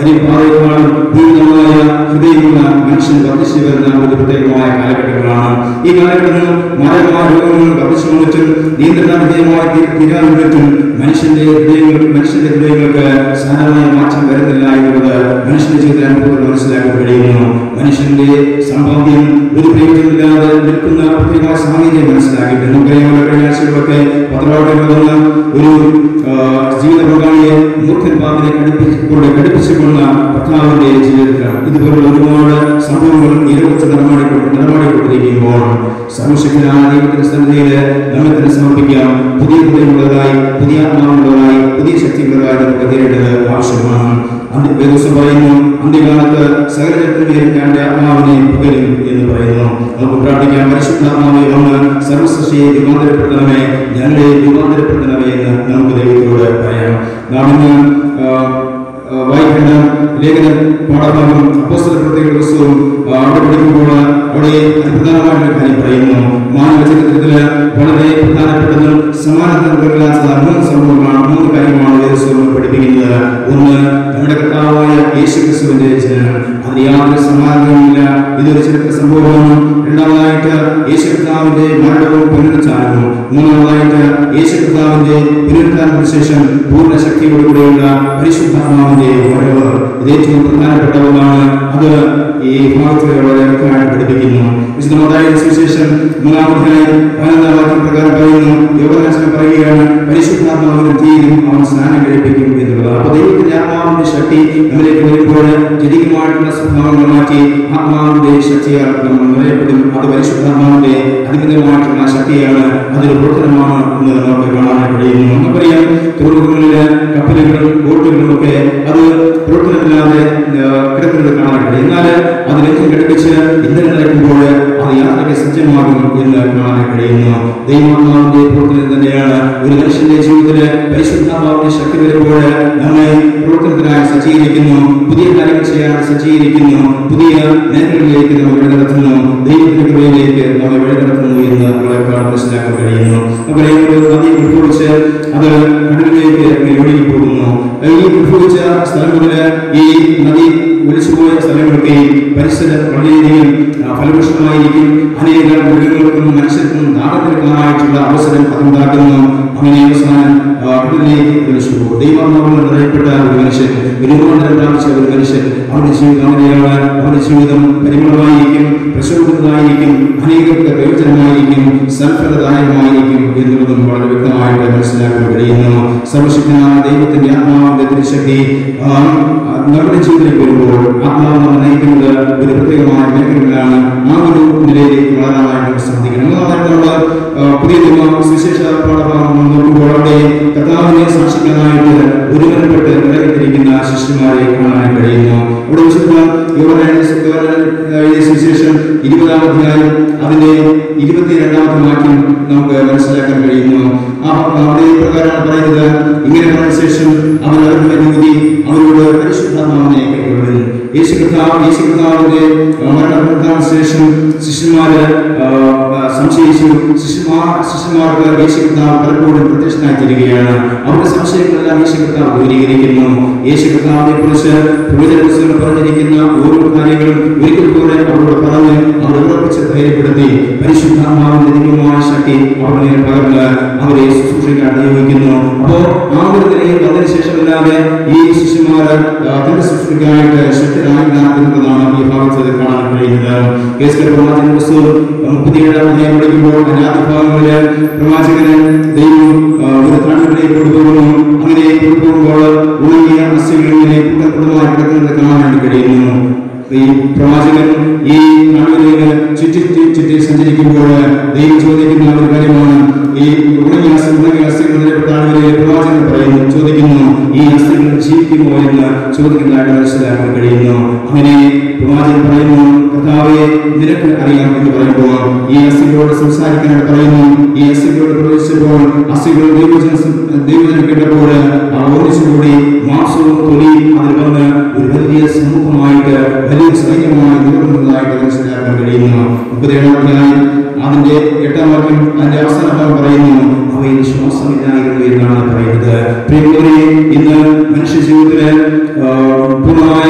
കരിപ്പാറയേക്കാളും ദീർഘമായ ഹൃദയമുള്ള മനുഷ്യൻ വർദ്ധിച്ചു വരുന്ന ഒരു പ്രത്യേകമായ കാലഘട്ടങ്ങളാണ് ഈ കാലഘട്ടത്തിൽ മാരകമായ രോഗങ്ങൾ വർദ്ധിച്ചു വന്നിട്ടും നിയന്ത്രണ വിധേയമായ തീരാതിട്ടും മനുഷ്യന്റെ ഹൃദയങ്ങൾ മനുഷ്യന്റെ ഹൃദയങ്ങൾക്ക് സാരമായ മാറ്റം വരുന്നില്ല എന്നുള്ളത് മനുഷ്യന്റെ ജീവിത അനുഭവത്തിൽ മനസ്സിലാക്കാൻ കഴിയുന്നു മനുഷ്യന്റെ സമ്പാദ്യം ഒരു പ്രയോജനമില്ലാതെ നിൽക്കുന്ന പ്രത്യേക സാഹചര്യം മനസ്സിലാക്കിയിട്ട് നമുക്കറിയാവുന്ന കഴിഞ്ഞ ആഴ്ചകളൊക്കെ പത്രവാർത്തകൾ വന്ന ഒരു ആ, ജീവിത പങ്കാളിയെ മൂർഖൻ പാമ്പിനെ കടുപ്പിച്ചുകൊണ്ട് കടുപ്പിച്ചുകൊണ്ട ഭർത്താവിന്റെ ജീവിതത്തിലാണ് ഇതുപോലുള്ള ഒരുപാട് സംഭവങ്ങൾ നിരവധി നടമാടി നടമാടിക്കൊണ്ടിരിക്കുമ്പോൾ സർവശക്തനായ ദൈവത്തിന്റെ സന്നിധിയിൽ നമ്മെ തന്നെ സമർപ്പിക്കാം പുതിയ ഹൃദയമുള്ളതായി പുതിയ ആത്മാവുള്ളതായി പുതിയ ശക്തിയുള്ളതായി നമുക്ക് തീരേണ്ടത് ആവശ്യമാണ് അന്ത്യ ദിവസം പറയുന്നു അന്ത്യകാലത്ത് സകലജനത്തിന്മേലും ഞാൻ ആത്മാവിനെ പകരും എന്ന് പറയുന്നു നമുക്ക് പ്രാർത്ഥിക്കാം പരിശുദ്ധാത്മാവെ വന്ന് സർവസൃഷ്ടിയെ രൂപാന്തരപ്പെടുത്തണമേ ഞങ്ങളെ രൂപാന്തരപ്പെടുത്തണമേ എന്ന് നമുക്ക് ദൈവത്തോട് പറയാം നാം ഇന്ന് ആ, ആ, വായിക്കേണ്ട ലേഖന പാഠഭാഗം അപ്പോസ്തല പ്രത്യേക പുസ്തകവും ആ, അവിടെ പഠിക്കുമ്പോൾ അവിടെ പ്രധാനമായിട്ടുള്ള കാര്യം പറയുന്നു മാനവ ചരിത്രത്തില് വളരെ പ്രധാനപ്പെട്ടതും സമാനതകളില്ലാത്ത മൂന്ന് സംഭവങ്ങളാണ് മൂന്ന് കാര്യമാണ് വേദസ്വരം പഠിപ്പിക്കുന്നത് ഒന്ന് നമ്മുടെ കർത്താവായ യേശു ക്രിസ്തുവിന്റെ ജനനം അതിന് യാതൊരു സമാനതയുമില്ല ഇതൊരു ചരിത്ര സംഭവമാണ് രണ്ടാമതായിട്ട് യേശു കർത്താവിന്റെ മരണവും പുനരുത്ഥാനവും മൂന്നാമതായിട്ട് യേശു കർത്താവിന്റെ പുനരുത്ഥാനത്തിന് ശേഷം പൂർണ്ണ ശക്തിയോടുകൂടിയുള്ള പരിശുദ്ധാത്മാവിന്റെ വരവ് ഇത് ഏറ്റവും പ്രധാനപ്പെട്ട ഒന്നാണ് അത് ഈ ഭാഗത്തിൽ വളരെ വ്യക്തമായി പഠിപ്പിക്കുന്നു വിശുദ്ധമായ സുവിശേഷം മൂന്നാമധ്യായം പതിനൊന്നാം വാക്യം പ്രകാരം പറയുന്നു യോഗനാശനം പറയുകയാണ് പരിശുദ്ധാത്മാവിനും തീരും അവൻ സ്നാനം കഴിപ്പിക്കും എന്നുള്ളത് അപ്പൊ ദൈവത്തിന്റെ ആത്മാവിന്റെ ശക്തി നമ്മിലേക്ക് വരുമ്പോൾ ജനികമായിട്ടുള്ള സ്വഭാവങ്ങൾ മാറ്റി ആത്മാവിന്റെ ശക്തിയാൽ നമ്മൾ നിറയപ്പെടും അത് പരിശുദ്ധാത്മാവിന്റെ അധികമായിട്ടുള്ള ശക്തിയാണ് അതൊരു പ്രവർത്തനമാണ് എന്ന് നമുക്ക് കാണാൻ കഴിയുന്നു നമുക്കറിയാം തുറമുഖങ്ങളില് കപ്പലുകളും ബോട്ടുകളും ഒക്കെ അത് പ്രവർത്തനമില്ലാതെ ആ, കിടക്കുന്നത് കാണാൻ കഴിയും എന്നാൽ അതിലേക്ക് ഘടിപ്പിച്ച് ഇന്ധനം നിറയ്ക്കുമ്പോൾ അത് യാത്രയ്ക്ക് സജ്ജമാകും എന്ന് കാണാൻ കഴിയുന്നു ദൈവാത്മാവിന്റെ പ്രവർത്തനം തന്നെയാണ് ഒരു മനുഷ്യന്റെ ജീവിതത്തില് പരിശുദ്ധാത്മാവിന്റെ ശക്തി വരുമ്പോൾ നമ്മെ പ്രവർത്തനത്തിനായി സജ്ജീകരിക്കുന്നു പുതിയ കാര്യങ്ങൾ ചെയ്യാൻ സജ്ജീകരിക്കുന്നു പുതിയ മേഖലകളിലേക്ക് നമ്മൾ വഴി നടത്തുന്നു ദൈവത്തിന്റെ കൃപയിലേക്ക് നമ്മെ വഴി നടത്തുന്നു എന്ന് നമ്മളെ മനസ്സിലാക്കാൻ കഴിയുന്നു നമുക്കറിയാം ഒരു നദി ഉത്ഭവിച്ച് അത് കടലിലേക്ക് ഇങ്ങനെ ഒഴുകി പോകുന്നു ഈ ഉത്ഭവിച്ച സ്ഥലങ്ങളില് ഈ നദി ഒലിച്ചുപോയ സ്ഥലങ്ങളൊക്കെ പരിസര വളരെയധികം ആ, ഫലപുഷ്ടമായിരിക്കും അനേക മൃഗങ്ങൾക്കും മനുഷ്യർക്കും നാടകത്തിലെത്താനായിട്ടുള്ള അവസരം അതുണ്ടാക്കുന്നു അങ്ങനെ അവസാനം ആ, കടലിലേക്ക് ഒലിച്ചു പോകും ദൈവാത്മാവിൽ നിറയപ്പെട്ട ഒരു മനുഷ്യൻ രൂപാന്തരം പ്രാപിച്ച ഒരു മനുഷ്യൻ അവരുടെ ജീവിതം അങ്ങനെയാണ് അവരുടെ ജീവിതം പരിമളമായിരിക്കും പ്രശോഭിതമായിരിക്കും അനേകർക്ക് പ്രയോജനമായിരിക്കും സൽഫലദായകമായിരിക്കും എന്നുള്ളതും വളരെ വ്യക്തമായിട്ട് മനസ്സിലാക്കാൻ കഴിയുന്നു സർവശക്തനായ ദൈവത്തിന്റെ ആത്മാവിന്റെ തിരുശക്തി ആ, നമ്മുടെ ജീവിതത്തിൽ വരുമ്പോൾ ആത്മാവ് നമ്മൾ നയിക്കുന്നത് ഒരു പ്രത്യേകമായ മേഖലകളിലാണ് ആ ഒരു നിലയിലേക്ക് വളരാനായിട്ട് ശ്രദ്ധിക്കണം മൂന്നാമതായിട്ട് നമ്മൾ ആ, പുതിയ നിയമ സുവിശേഷ പാഠഭാഗം നോക്കുമ്പോൾ അവിടെ കർത്താവിനെ സാക്ഷിക്കാനായിട്ട് ഒരുവനപ്പെട്ട് ഇറങ്ങിത്തിരിക്കുന്ന ശിഷ്യന്മാരെ കാണാൻ കഴിയുന്നു ഇവിടെ വിശുദ്ധ യോഹന്നാൻ എഴുതിയ സുവിശേഷം ഇരുപതാം അധ്യായം അതിന്റെ ഇരുപത്തിരണ്ടാമത്തെ വാക്യം നമുക്ക് മനസ്സിലാക്കാൻ കഴിയുന്നു ആ അവിടെ പ്രകാരമാണ് പറയുന്നത് ഇങ്ങനെ പറഞ്ഞ ശേഷം അവൻ അവരുടെ ഊതി അവരോട് പരിശുദ്ധാത്മാവിനെ കൈക്കൊള്ളുന്നു യേശു കർത്താവ് യേശു കർത്താവിന്റെ മരണപ്രധാന ശേഷം ശിഷ്യന്മാര് ആ, ആ, സംശയിച്ചു ശിഷ്യന്മാർ ശിഷ്യന്മാർക്ക് യേശു കർത്താവ് പലപ്പോഴും പ്രത്യക്ഷനായി തീരുകയാണ് അവരുടെ സംശയങ്ങളെല്ലാം യേശു കർത്താവ് ദൂരീകരിക്കുന്നു യേശു കർത്താവിനെ കുറിച്ച് പ്രവചന പുസ്തകങ്ങൾ പറഞ്ഞിരിക്കുന്ന ഓരോ കാര്യങ്ങളും ഒരിക്കൽ പോലെ അവരോട് പറഞ്ഞ് അവർ ഉറപ്പിച്ച് ധൈര്യപ്പെടുത്തി പരിശുദ്ധാത്മാവിന്റെ ദിവ്യമായ ശക്തി അവരുടെ മേൽ പകർന്ന് അവരെ ശുശ്രൂഷിക്കാൻ നിയോഗിക്കുന്നു അപ്പോ ആ ഒരു നിലയിൽ വന്നതിന് ശേഷമല്ലാതെ ഈ ശിഷ്യന്മാർ തന്റെ ശുശ്രൂഷയ്ക്കായിട്ട് ശക്തരായില്ല എന്നതാണ് ഈ ഭാഗത്ത് കാണാൻ കഴിയുന്നത് കേസ്കർ പ്രവാചകൻ പുസ്തകം മുപ്പത്തിയേഴാം അധ്യായം പഠിക്കുമ്പോൾ അതിന്റെ ആദ്യ ഭാഗങ്ങളില് പ്രവാചകന് ദൈവം ആ, ഒരു താഴ്വരയിലേക്ക് കൊണ്ടുപോകുന്നു അങ്ങനെ കൊണ്ടുപോകുമ്പോൾ ഉണങ്ങിയ അസ്ഥികളിങ്ങനെ കൂട്ടക്കുടമായി കിടക്കുന്നത് കാണാൻ കഴിയുന്നു ഈ പ്രവാചകൻ ഈ താഴ്വരയില് ചുറ്റി ചുറ്റി ചുറ്റി സഞ്ചരിക്കുമ്പോൾ ദൈവം ചോദിക്കുന്ന ഒരു കാര്യമാണ് ഈ ഉണങ്ങിയ അസ്ഥി ഉണങ്ങിയ അസ്ഥികളുടെ താഴ്വരയിലെ പ്രവാചകൻ പറയുന്നു ചോദിക്കുന്നു ഈ അസ്ഥികൾ ജീവിക്കുമോ എന്ന് ചോദിക്കുന്നതായിട്ട് മനസ്സിലാക്കാൻ കഴിയുന്നു അങ്ങനെ പ്രവാചകൻ പറയുന്നു കർത്താവെ നിനക്ക് അറിയാം എന്ന് പറയുമ്പോൾ ഈ അസ്ഥികളോട് സംസാരിക്കാനായിട്ട് പറയുന്നു ഈ അസ്ഥികളോട് പ്രവേശിച്ചപ്പോൾ അസ്ഥികൾ ദൈവജന ദൈവജനം കേട്ടപ്പോൾ ആ ഒന്നിച്ചുകൂടി മാംസവും തൊലിയും അതിൽ വന്ന് ഒരു വലിയ സമൂഹമായിട്ട് വലിയ സൈന്യമായി നിലകൊള്ളുന്നതായിട്ട് മനസ്സിലാക്കാൻ കഴിയുന്നു മുപ്പത്തേഴാം അധ്യായം അതിന്റെ എട്ടാം വാക്യം അതിന്റെ അവസാന ഭാഗം പറയുന്നു അവയിൽ ശ്വാസമില്ലായിരുന്നു എന്നാണ് പറയുന്നത് പ്രിയമുള്ളവരെ ഇന്ന് മനുഷ്യ ജീവിതത്തില് ആ, പൂർണ്ണമായ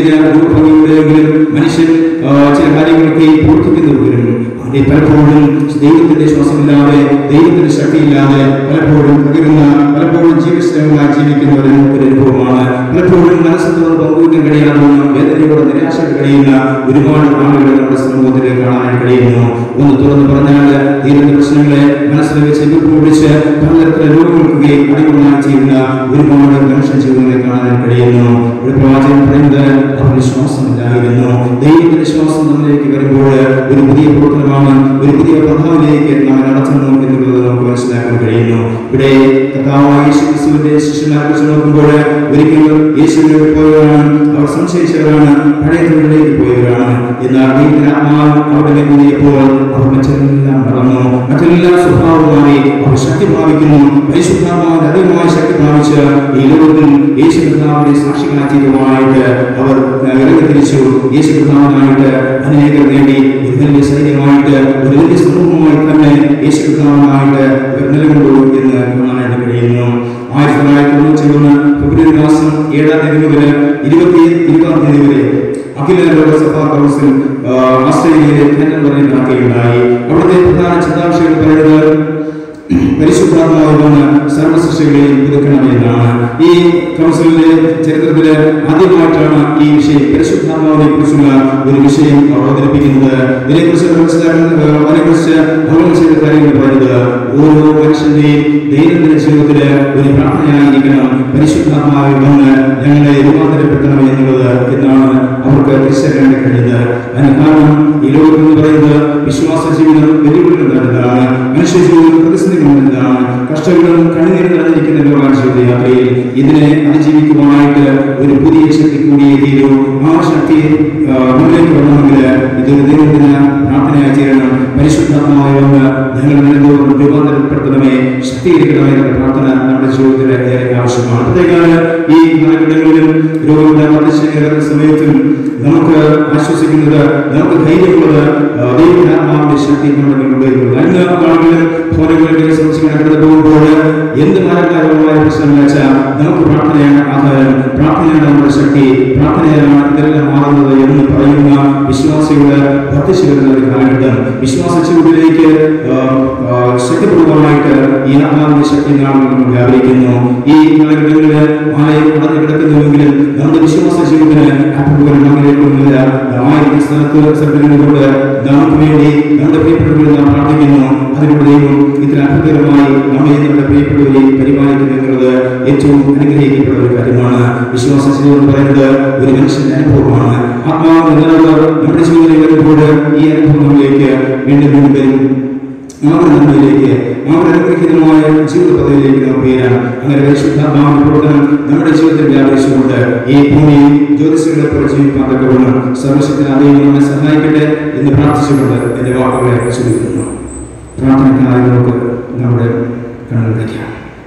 ചില രൂപഭംഗിയുടെയെങ്കിലും മനുഷ്യൻ ആ, ചില കാര്യങ്ങളൊക്കെ പ്രവർത്തിക്കുന്നുവരും അവിടെ പലപ്പോഴും ദൈവത്തിന്റെ ശ്വാസമില്ലാതെ ദൈവത്തിന്റെ ശക്തിയില്ലാതെ പലപ്പോഴും പകരുന്ന പലപ്പോഴും ജീവശ്രമമായി ജീവിക്കുന്ന ഒരു ഒരു അനുഭവമാണ് പലപ്പോഴും മനസ്സിൽ തോന്നുന്ന പങ്കുവയ്ക്കാൻ കഴിയാതെ വേദനയോടെ നിരാശയോടെ കഴിയുന്ന ഒരുപാട് ആളുകളെ നമ്മുടെ സമൂഹത്തിൽ കാണാൻ കഴിയുന്നു ഒന്ന് തുറന്നു പറഞ്ഞാൽ ദൈവത്തിന്റെ പ്രശ്നങ്ങളെ മനസ്സിൽ വെച്ച് എതിർപ്പ് പിടിച്ച് പലതരത്തിലെ രോഗങ്ങൾക്ക് അടിമകളായി ചെയ്യുന്ന ഒരുപാട് മനുഷ്യ ജീവിതങ്ങളെ കാണാൻ കഴിയുന്നു ഒരു പ്രവാചകൻ പറയുന്നത് അവന് ശ്വാസമില്ലായിരുന്നു ദൈവത്തിന്റെ ശ്വാസം നമ്മിലേക്ക് വരുമ്പോൾ ഒരു പുതിയ പ്രവർത്തനമാണ് ഒരു പുതിയ പ്രഭാവത്തിലേക്ക് നാം നടത്തുന്നു എന്നുള്ളത് നമുക്ക് മനസ്സിലാക്കാൻ കഴിയുന്നു ഇവിടെ കർത്താവായ യേശു ക്രിസ്തുവിന്റെ ശിഷ്യന്മാരെ കുറിച്ച് നോക്കുമ്പോൾ ഒരിക്കലും യേശുവിനെ പോയവരാണ് അവർ സംശയിച്ചവരാണ് പഴയ തൊഴിലേക്ക് പോയവരാണ് എന്നാൽ ദൈവത്തിന്റെ ആത്മാവ് അവിടെ നിന്നിയപ്പോൾ അവർ മറ്റെല്ലാം മറന്നു മറ്റെല്ലാ സ്വഭാവവുമായി അവർ ശക്തി പ്രാപിക്കുന്നു പരിശുദ്ധാത്മാവിന്റെ അധികമായ ശക്തി പ്രാപിച്ച് ഈ ലോകത്തിൽ യേശു കർത്താവിനെ സാക്ഷികളാക്കിയതുമായിട്ട് അവർ ഇറങ്ങി തിരിച്ചു യേശു കർത്താവിനായിട്ട് അനേകർ നേടി ഒരു വലിയ സൈന്യമായിട്ട് ഒരു വലിയ സമൂഹമായി തന്നെ യേശു കർത്താവിനായിട്ട് ഇവർ നിലകൊണ്ടു എന്ന് കാണാനായിട്ട് കഴിയുന്നു ആയിരത്തി തൊള്ളായിരത്തി തൊണ്ണൂറ്റി ഒന്ന് ഫെബ്രുവരി മാസം ഏഴാം തീയതി മുതൽ ഇരുപത്തി ഇരുപതാം തീയതി വരെ അഖില ലോക സഭാ കൗൺസിൽ ആ, ഓസ്ട്രേലിയയിലെ കാൻബറയിൽ നടക്കുകയുണ്ടായി അവിടുത്തെ പ്രധാന ചിന്താവിഷയം പറയുന്നത് പരിശുദ്ധാത്മാവ് വന്ന് സർവസൃഷ്ടികളെയും പുതുക്കണമെന്നാണ് ഈ കൗൺസിലിന്റെ ചരിത്രത്തില് ആദ്യമായിട്ടാണ് ഈ വിഷയം പരിശുദ്ധാത്മാവിനെ കുറിച്ചുള്ള ഒരു വിഷയം അവർ അവതരിപ്പിക്കുന്നത് ഇതിനെക്കുറിച്ച് മനസ്സിലാക്കുന്ന അതിനെക്കുറിച്ച് അവലോകനം ചെയ്ത കാര്യങ്ങൾ പറയുന്നത് ഓരോ മനുഷ്യന്റെയും ദൈനംദിന ജീവിതത്തില് ഒരു പ്രാർത്ഥനയായിരിക്കണം പരിശുദ്ധാത്മാവിൽ വന്ന് ഞങ്ങളെ രൂപാന്തരപ്പെടുത്തണം എന്നുള്ളത് എന്നാണ് അവർക്ക് തിരിച്ചറിയാൻ കഴിയുന്നത് അതിന് കാരണം ഈ ലോകം എന്ന് പറയുന്നത് വിശ്വാസ ജീവിതം വെല്ലുവിളികൾ നിറഞ്ഞതാണ് മനുഷ്യ ജീവിതം പ്രതിസന്ധികൾ നിറഞ്ഞതാണ് കഷ്ടങ്ങളും കണ്ണുനീർ നിറഞ്ഞിരിക്കുന്ന ലോകാണ് ജീവിതയാത്രയിൽ ഇതിനെ അതിജീവിക്കുവാനായിട്ട് ഒരു പുതിയ ശക്തി കൂടിയേ തീരൂ ആ ശക്തി ആ, മുന്നിലേക്ക് വരണമെങ്കിൽ ഇതൊരു ദൈവത്തിന് പ്രാർത്ഥനയായി തീരണം പരിശുദ്ധാത്മാവായി വന്ന് ഞങ്ങൾ നിലനിൽക്കും രൂപാന്തരപ്പെടുത്തണമേ ശക്തീകരിക്കണമേ എന്ന പ്രാർത്ഥന നമ്മുടെ ജീവിതത്തിൽ ഏറെ ആവശ്യമാണ് പ്രത്യേകമാണ് ഈ കാലഘട്ടങ്ങളിലും രോഗങ്ങളുടെ വർദ്ധിച്ചേറുന്ന സമയത്തും നമുക്ക് ആശ്വസിക്കുന്നത് നമുക്ക് ധൈര്യമുള്ളത് ആ, ദൈവത്തിനാത്മാവിന്റെ ശക്തി നമ്മുടെ മുമ്പിലുണ്ട് അന്ന് ആളുകളും ഫോനുകളിലേക്ക് സംശയം കടന്നു പോകുമ്പോൾ എന്ത് മരകാരമായ പ്രശ്നം വെച്ചാൽ നമുക്ക് പ്രാർത്ഥനയാണ് ആധാരം പ്രാർത്ഥനയാണ് നമ്മുടെ ശക്തി പ്രാർത്ഥനയാണ് ഇതെല്ലാം മാറുന്നത് എന്ന് പറയുന്ന വിശ്വാസികളുടെ വർദ്ധിച്ചു വരുന്ന ഒരു കാലഘട്ടം വിശ്വാസ ചൂടിലേക്ക് ആ, ആ, ശക്തിപ്പെടുവാനായിട്ട് ഈ ആത്മാവിന്റെ ശക്തി നാം നമ്മൾ വ്യാപരിക്കുന്നു ഈ കാലഘട്ടങ്ങളിൽ ആലയം അടഞ്ഞു കിടക്കുന്നുവെങ്കിലും നമ്മുടെ വിശ്വാസ ജീവിതത്തിന് അപ്പുപോലും അങ്ങനെയൊന്നുമില്ല ആയിരിക്കുന്ന സ്ഥലത്ത് സ്ഥലത്തിനുകൊണ്ട് നമുക്ക് വേണ്ടി നമ്മുടെ പ്രിയപ്പെട്ടവരെ നാം പ്രാർത്ഥിക്കുന്നു അതിലൂടെ ദൈവം ഇത്ര അത്ഭുതകരമായി നമ്മെ നമ്മുടെ പ്രിയപ്പെട്ടവരെ പരിപാലിക്കുന്നു എന്നുള്ളത് ഏറ്റവും അനുഗ്രഹിക്കപ്പെട്ട ഒരു കാര്യമാണ് വിശ്വാസ ജീവിതം എന്ന് പറയുന്നത് ഒരു മനുഷ്യന്റെ അനുഭവമാണ് ആത്മാവ് നിലനിർത്തൽ നമ്മുടെ ജീവിതത്തിൽ വരുമ്പോൾ ഈ അനുഭവം നമ്മിലേക്ക് വീണ്ടും വീണ്ടും വരും നമ്മുടെ നന്മയിലേക്ക് നമ്മുടെ അനുഗ്രഹീതമായ ജീവിത പദവിയിലേക്ക് നാം ഉയരാം അങ്ങനെ പരിശുദ്ധാത്മാവിന്റെ പ്രവർത്തനം നമ്മുടെ ജീവിതത്തിൽ വ്യാപിച്ചുകൊണ്ട് ഈ ഭൂമിയിൽ ജ്യോതിഷങ്ങളെ പോലെ ജീവിക്കാൻ തക്കവണ്ണം സർവശക്തനായ ദൈവം നമ്മെ സഹായിക്കട്ടെ എന്ന് പ്രാർത്ഥിച്ചുകൊണ്ട് എന്റെ വാക്കുകളെ ചുരുക്കുന്നു പ്രാർത്ഥനയ്ക്കായി നമുക്ക് നമ്മുടെ കണ്ണുകൾ വയ്ക്കാം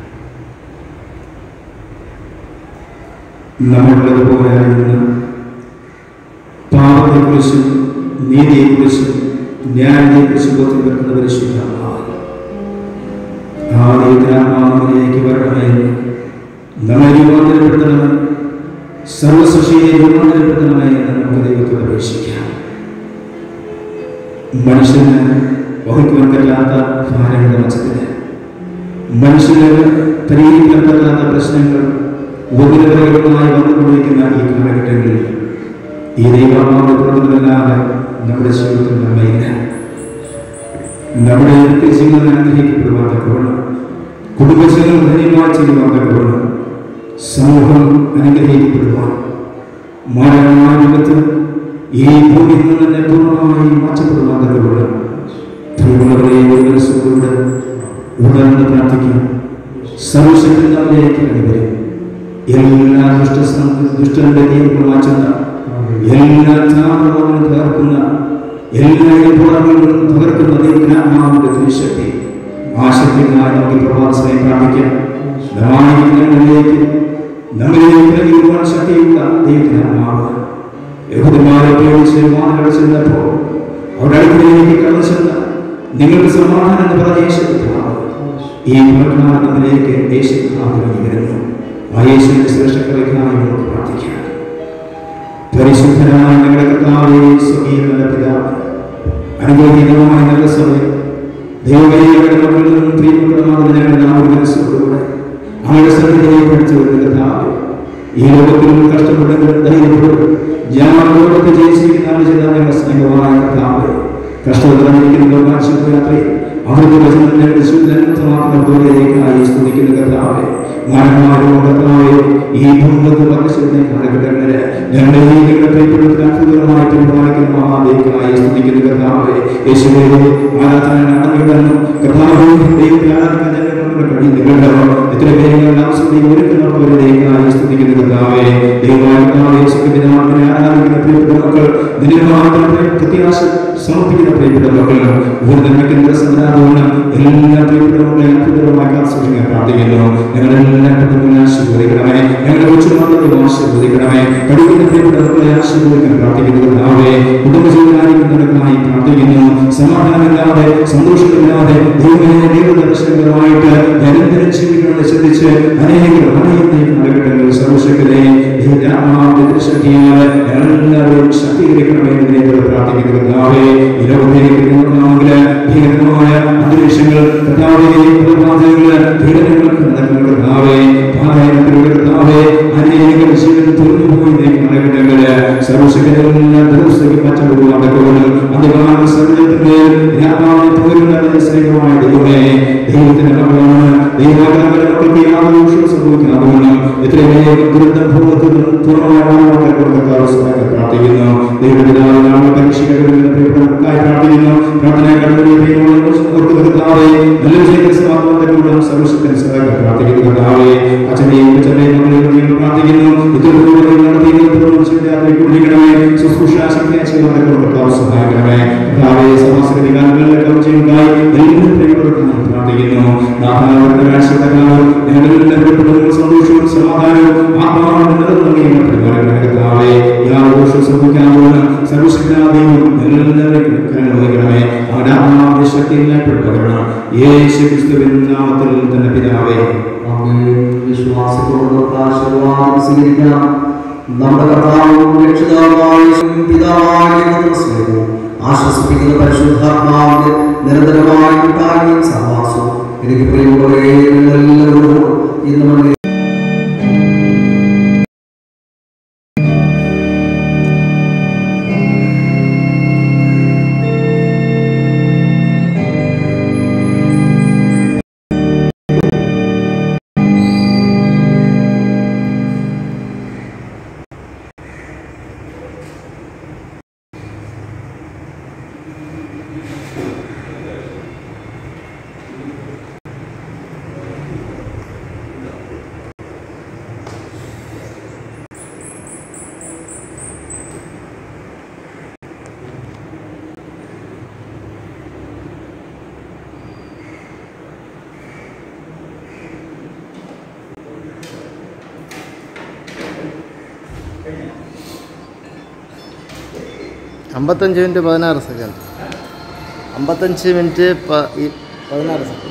നമ്മളുള്ളതുപോലെ ആയിരുന്ന പാപത്തെക്കുറിച്ചും നീതിയെക്കുറിച്ചും ന്യായത്തെക്കുറിച്ചും ബോധ്യപ്പെടുത്തുന്ന പരിശുദ്ധാത്മാവ് ആ ദൈവത്തിനാത്മാവിലേക്ക് വരണമെന്ന് നമ്മെ രൂപാന്തരപ്പെടുത്തണമേ സർവസൃഷ്ടിയെ രൂപാന്തരപ്പെടുത്തണമേ എന്ന് നമുക്ക് ദൈവത്തോട് അപേക്ഷിക്കാം മനുഷ്യന് വഹിക്കുവാൻ പറ്റാത്ത ഭാരങ്ങളുടെ മച്ചത്തിന് മനുഷ്യന് പരിഹരിക്കാൻ പറ്റാത്ത പ്രശ്നങ്ങൾ ഉപഗ്രഹമായി വന്നുകൊണ്ടിരിക്കുന്ന ഈ കാലഘട്ടങ്ങളിൽ ഈ ദൈവാത്മാവിന്റെ പ്രവർത്തനമല്ലാതെ നമ്മുടെ ജീവിതത്തിൽ നന്മയില്ല നമ്മുടെ വ്യക്തി ജീവിതം അനുഗ്രഹിക്കപ്പെടുവാൻ തക്കവണ്ണം കുടുംബജീവനം ധന്യമായി ചെയ്യുവാൻ തക്കവണ്ണം സമൂഹം അനുഗ്രഹിക്കപ്പെടുവാൻ മാരകമായ ലോകത്ത് ഈ ഭൂമിയിൽ നിന്ന് തന്നെ പൂർണ്ണമായി മാറ്റപ്പെടുവാൻ തക്കവണ്ണം പ്രിയമുള്ളവരെ ഒരു മനസ്സോടുകൂടെ ഉണർന്ന് പ്രാർത്ഥിക്കാം സർവശക്തി നമ്മിലേക്ക് അണിവരും എല്ലാ ദുഷ്ട ദുഷ്ടന്റെ നിയമങ്ങൾ മാറ്റുന്ന എല്ലാ ത്യാഗങ്ങളും തകർക്കുന്ന എല്ലാ ഇടപെടലുകളും തകർക്കുന്ന ദൈവനാത്മാവിന്റെ തിരുശക്തി ആ ശക്തികളായി നമുക്ക് പ്രഭാതസമയം പ്രാപിക്കാം നമ്മളിലേക്ക് നമ്മളിലേക്ക് നൽകിയിരുവാൻ ശക്തിയുള്ള ദൈവത്തിനാത്മാവ് യഹൂദന്മാരെ പേടിച്ച് മാനകൾ ചെന്നപ്പോൾ അവരുടെ അടുക്കിലേക്ക് കടന്നു ചെന്ന നിങ്ങൾക്ക് സമാധാനം എന്ന് പറഞ്ഞ യേശു കർത്താവ് ഈ പുറക്കാലത്തിലേക്ക് യേശു കർത്താവ് ഇറങ്ങി വരുന്നു ആ യേശുവിന്റെ ശ്രേഷ്ഠ കളിക്കായി നമുക്ക് പ്രാർത്ഥിക്കാം പരിശുദ്ധനായ ഞങ്ങളുടെ കർത്താവേ സ്വകീയ നല്ല പിതാവേ അനുഗ്രഹീതമായ നല്ല സമയം ദൈവമേ ഞങ്ങളുടെ മക്കളിൽ നിന്നും പ്രിയപ്പെട്ടമാകുന്ന ഞങ്ങളുടെ നാമ മനസ്സോടുകൂടെ അവരുടെ സന്നിധിയെ പഠിച്ചു വരുന്ന കർത്താവേ ഈ ലോകത്തിലും കഷ്ടപ്പെടുന്നവരും ധൈര്യപ്പെടും ഞാൻ ലോകത്തെ ജയിച്ചിരിക്കുന്ന ചെയ്ത ഞങ്ങളുടെ സ്നേഹമായ കർത്താവേ കഷ്ടത്തിലിരിക്കുന്ന ലോകാശുപത്രി അവരുടെ വചനം ഞങ്ങളുടെ ശുദ്ധമാക്കുന്ന ദൂരേക്കായി സ്തുതിക്കുന്ന കർത്താവേ മരണമാരും കർത്താവേ ഈ ഭൂമത്തിൽ പകർച്ചയുടെ കാലഘട്ടങ്ങളിൽ ഞങ്ങളുടെ ജീവിതങ്ങളെ പ്രിയപ്പെടുത്തി അത്ഭുതമായി പരിപാലിക്കുന്ന മഹാദേവിക്കായി സ്തുതിക്കുന്ന കർത്താവേ യേശുവേ ആരാധന നടന്നിടുന്നു കർത്താവേ ദൈവത്തെ ആരാധിക്കാൻ ഞങ്ങളുടെ കഴിയുന്നുണ്ടല്ലോ എത്ര പേരുകൾ ആസ്വദി ഒരുക്കുന്നവരുടേക്കായി സ്തുതിക്കുന്ന കർത്താവേ ദൈവമായ കർത്താവേ യേശുവിനെ ആരാധിക്കുന്ന പ്രിയപ്പെട്ട മക്കൾ നിന്നെ മാത്രം പ്രത്യാശ സമർപ്പിക്കുന്ന പ്രിയപ്പെട്ട മക്കൾ ഒരു നന്മയ്ക്കുന്ന സന്നാഹമാണ് എല്ലാ പ്രിയപ്പെട്ട മക്കളെ അത്ഭുതമായി കാത്തുസൂക്ഷിക്കാൻ പ്രാർത്ഥിക്കുന്നു ഞങ്ങളെല്ലാം കുടുംബങ്ങളെ ആശീർവദിക്കണമേ ഞങ്ങളുടെ കൊച്ചുമക്കളെ ആശീർവദിക്കണമേ പഠിക്കുന്ന പ്രിയപ്പെട്ട മക്കളെ ആശീർവദിക്കാൻ പ്രാർത്ഥിക്കുന്നു കർത്താവേ കുടുംബജീവനായിരിക്കുന്നവർക്കായി പ്രാർത്ഥിക്കുന്നു സമാധാനമില്ലാതെ സന്തോഷമില്ലാതെ ദൈവമേ ദൈവദർശനപരമായിട്ട് നിരന്തരം ജീവിക്കണമെന്ന് ചിന്തിച്ച് അനേകം അനേകം കാലഘട്ടങ്ങളിൽ സർവശക്തനെ ശക്തിയാൽ എല്ലാവരും ശക്തീകരിക്കണമെന്ന് നിന്നെ പ്രാർത്ഥിക്കുന്നു കർത്താവേ ഈ ലോകത്തിലേക്ക് നോക്കണമെങ്കിൽ ഭീകരമായ അന്തരീക്ഷങ്ങൾ കർത്താവേ കൊലപാതകങ്ങൾ പീഡനങ്ങൾക്ക് നടക്കുന്ന കർത്താവേ പാതായത്തിലൂടെ കർത്താവേ അനേകം ജീവൻ തുറന്നു പോയി കാലഘട്ടങ്ങളിൽ സർവശക്തനെല്ലാം ദിവസത്തേക്ക് പച്ചവെള്ളം നടക്കുവാനും അന്ധകാല സമുദ്രത്തിന്റെ രാമാവിനെ പോലുള്ള സ്നേഹമായ ദൈവമേ ദൈവത്തിന്റെ മകളാണ് ദൈവാഗ്രഹങ്ങളുടെ മക്കൾക്ക് യാതൊരു ദോഷവും സംഭവിക്കാവുന്ന എത്രയും ദുരന്തം ഭൂമത്തിൽ നിന്നും പൂർണ്ണമായി പ്രാർത്ഥിക്കുന്നു ദൈവപിതാവ് നാമ പരീക്ഷകളിൽ പ്രിയപ്പെട്ടവർക്കായി പ്രാർത്ഥിക്കുന്നു പ്രാർത്ഥന കടന്നുപോയി നല്ല വിജയത്തെ സമാധാനത്തോടും സർവശക്തൻ സഹായിക്കാൻ പ്രാർത്ഥിക്കുന്നു കർത്താവേ അച്ഛനെയും അച്ഛനെയും മകളെയും ദൈവം പ്രാർത്ഥിക്കുന്നു ഇത്തരത്തിലുള്ള നടത്തിയിരിക്കണമേ ശുശ്രൂഷ ശക്തിയെ ചെയ്യുവാൻ കർത്താവ് സഹായിക്കണമേ കർത്താവേ സമാസകരികാലങ്ങളിലൊക്കെ ചെയ്യുന്നതായി എല്ലാ പ്രിയപ്പെട്ടവർക്കും പ്രാർത്ഥിക്കുന്നു നാഥാവരുടെ രാഷ്ട്രീയക്കാരും ഞങ്ങളെല്ലാം പ്രിയപ്പെട്ടവരും സന്തോഷവും സമാധാനവും ആത്മാവും നിലനിർത്തുകയും പരിപാലനം കർത്താവേ യാതൊരു ദോഷവും സംഭവിക്കാവുന്ന സർവശക്തനാദൈവം എല്ലാവരെയും കരങ്ങൾ വഹിക്കണമേ അവരുടെ ആത്മാവിന്റെ ശക്തിയെല്ലാം പെട്ടുപകരണം യേശു ക്രിസ്തുവിൻ നാമത്തിൽ തന്നെ പിതാവേ വിശ്വാസത്തോടുള്ള ആശീർവാദം സ്വീകരിക്കാം നമ്മുടെ കർത്താവും രക്ഷിതാവായ പിതാവായ ദൈവത്തിന്റെ സ്നേഹവും ആശ്വസിപ്പിക്കുന്ന പരിശുദ്ധാത്മാവിന്റെ നിരന്തരമായ കൂട്ടായ്മയും സഹവാസവും എനിക്ക് പ്രിയമുള്ളവരെ നിങ്ങളെല്ലാവരോടും ഇന്ന് മണ്ണിൽ അമ്പത്തഞ്ച് മിനിറ്റ് പതിനാറ് സെക്കൻഡ് അമ്പത്തഞ്ച് മിനിറ്റ് പ- ഈ പതിനാറ് സെക്കൻഡ്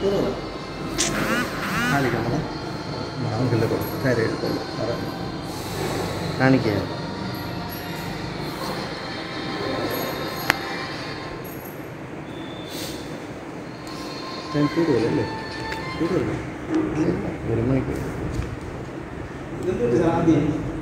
കാണിക്കുക ഒരു മണിക്കൂർ ഇതെന്താ ആദ്യം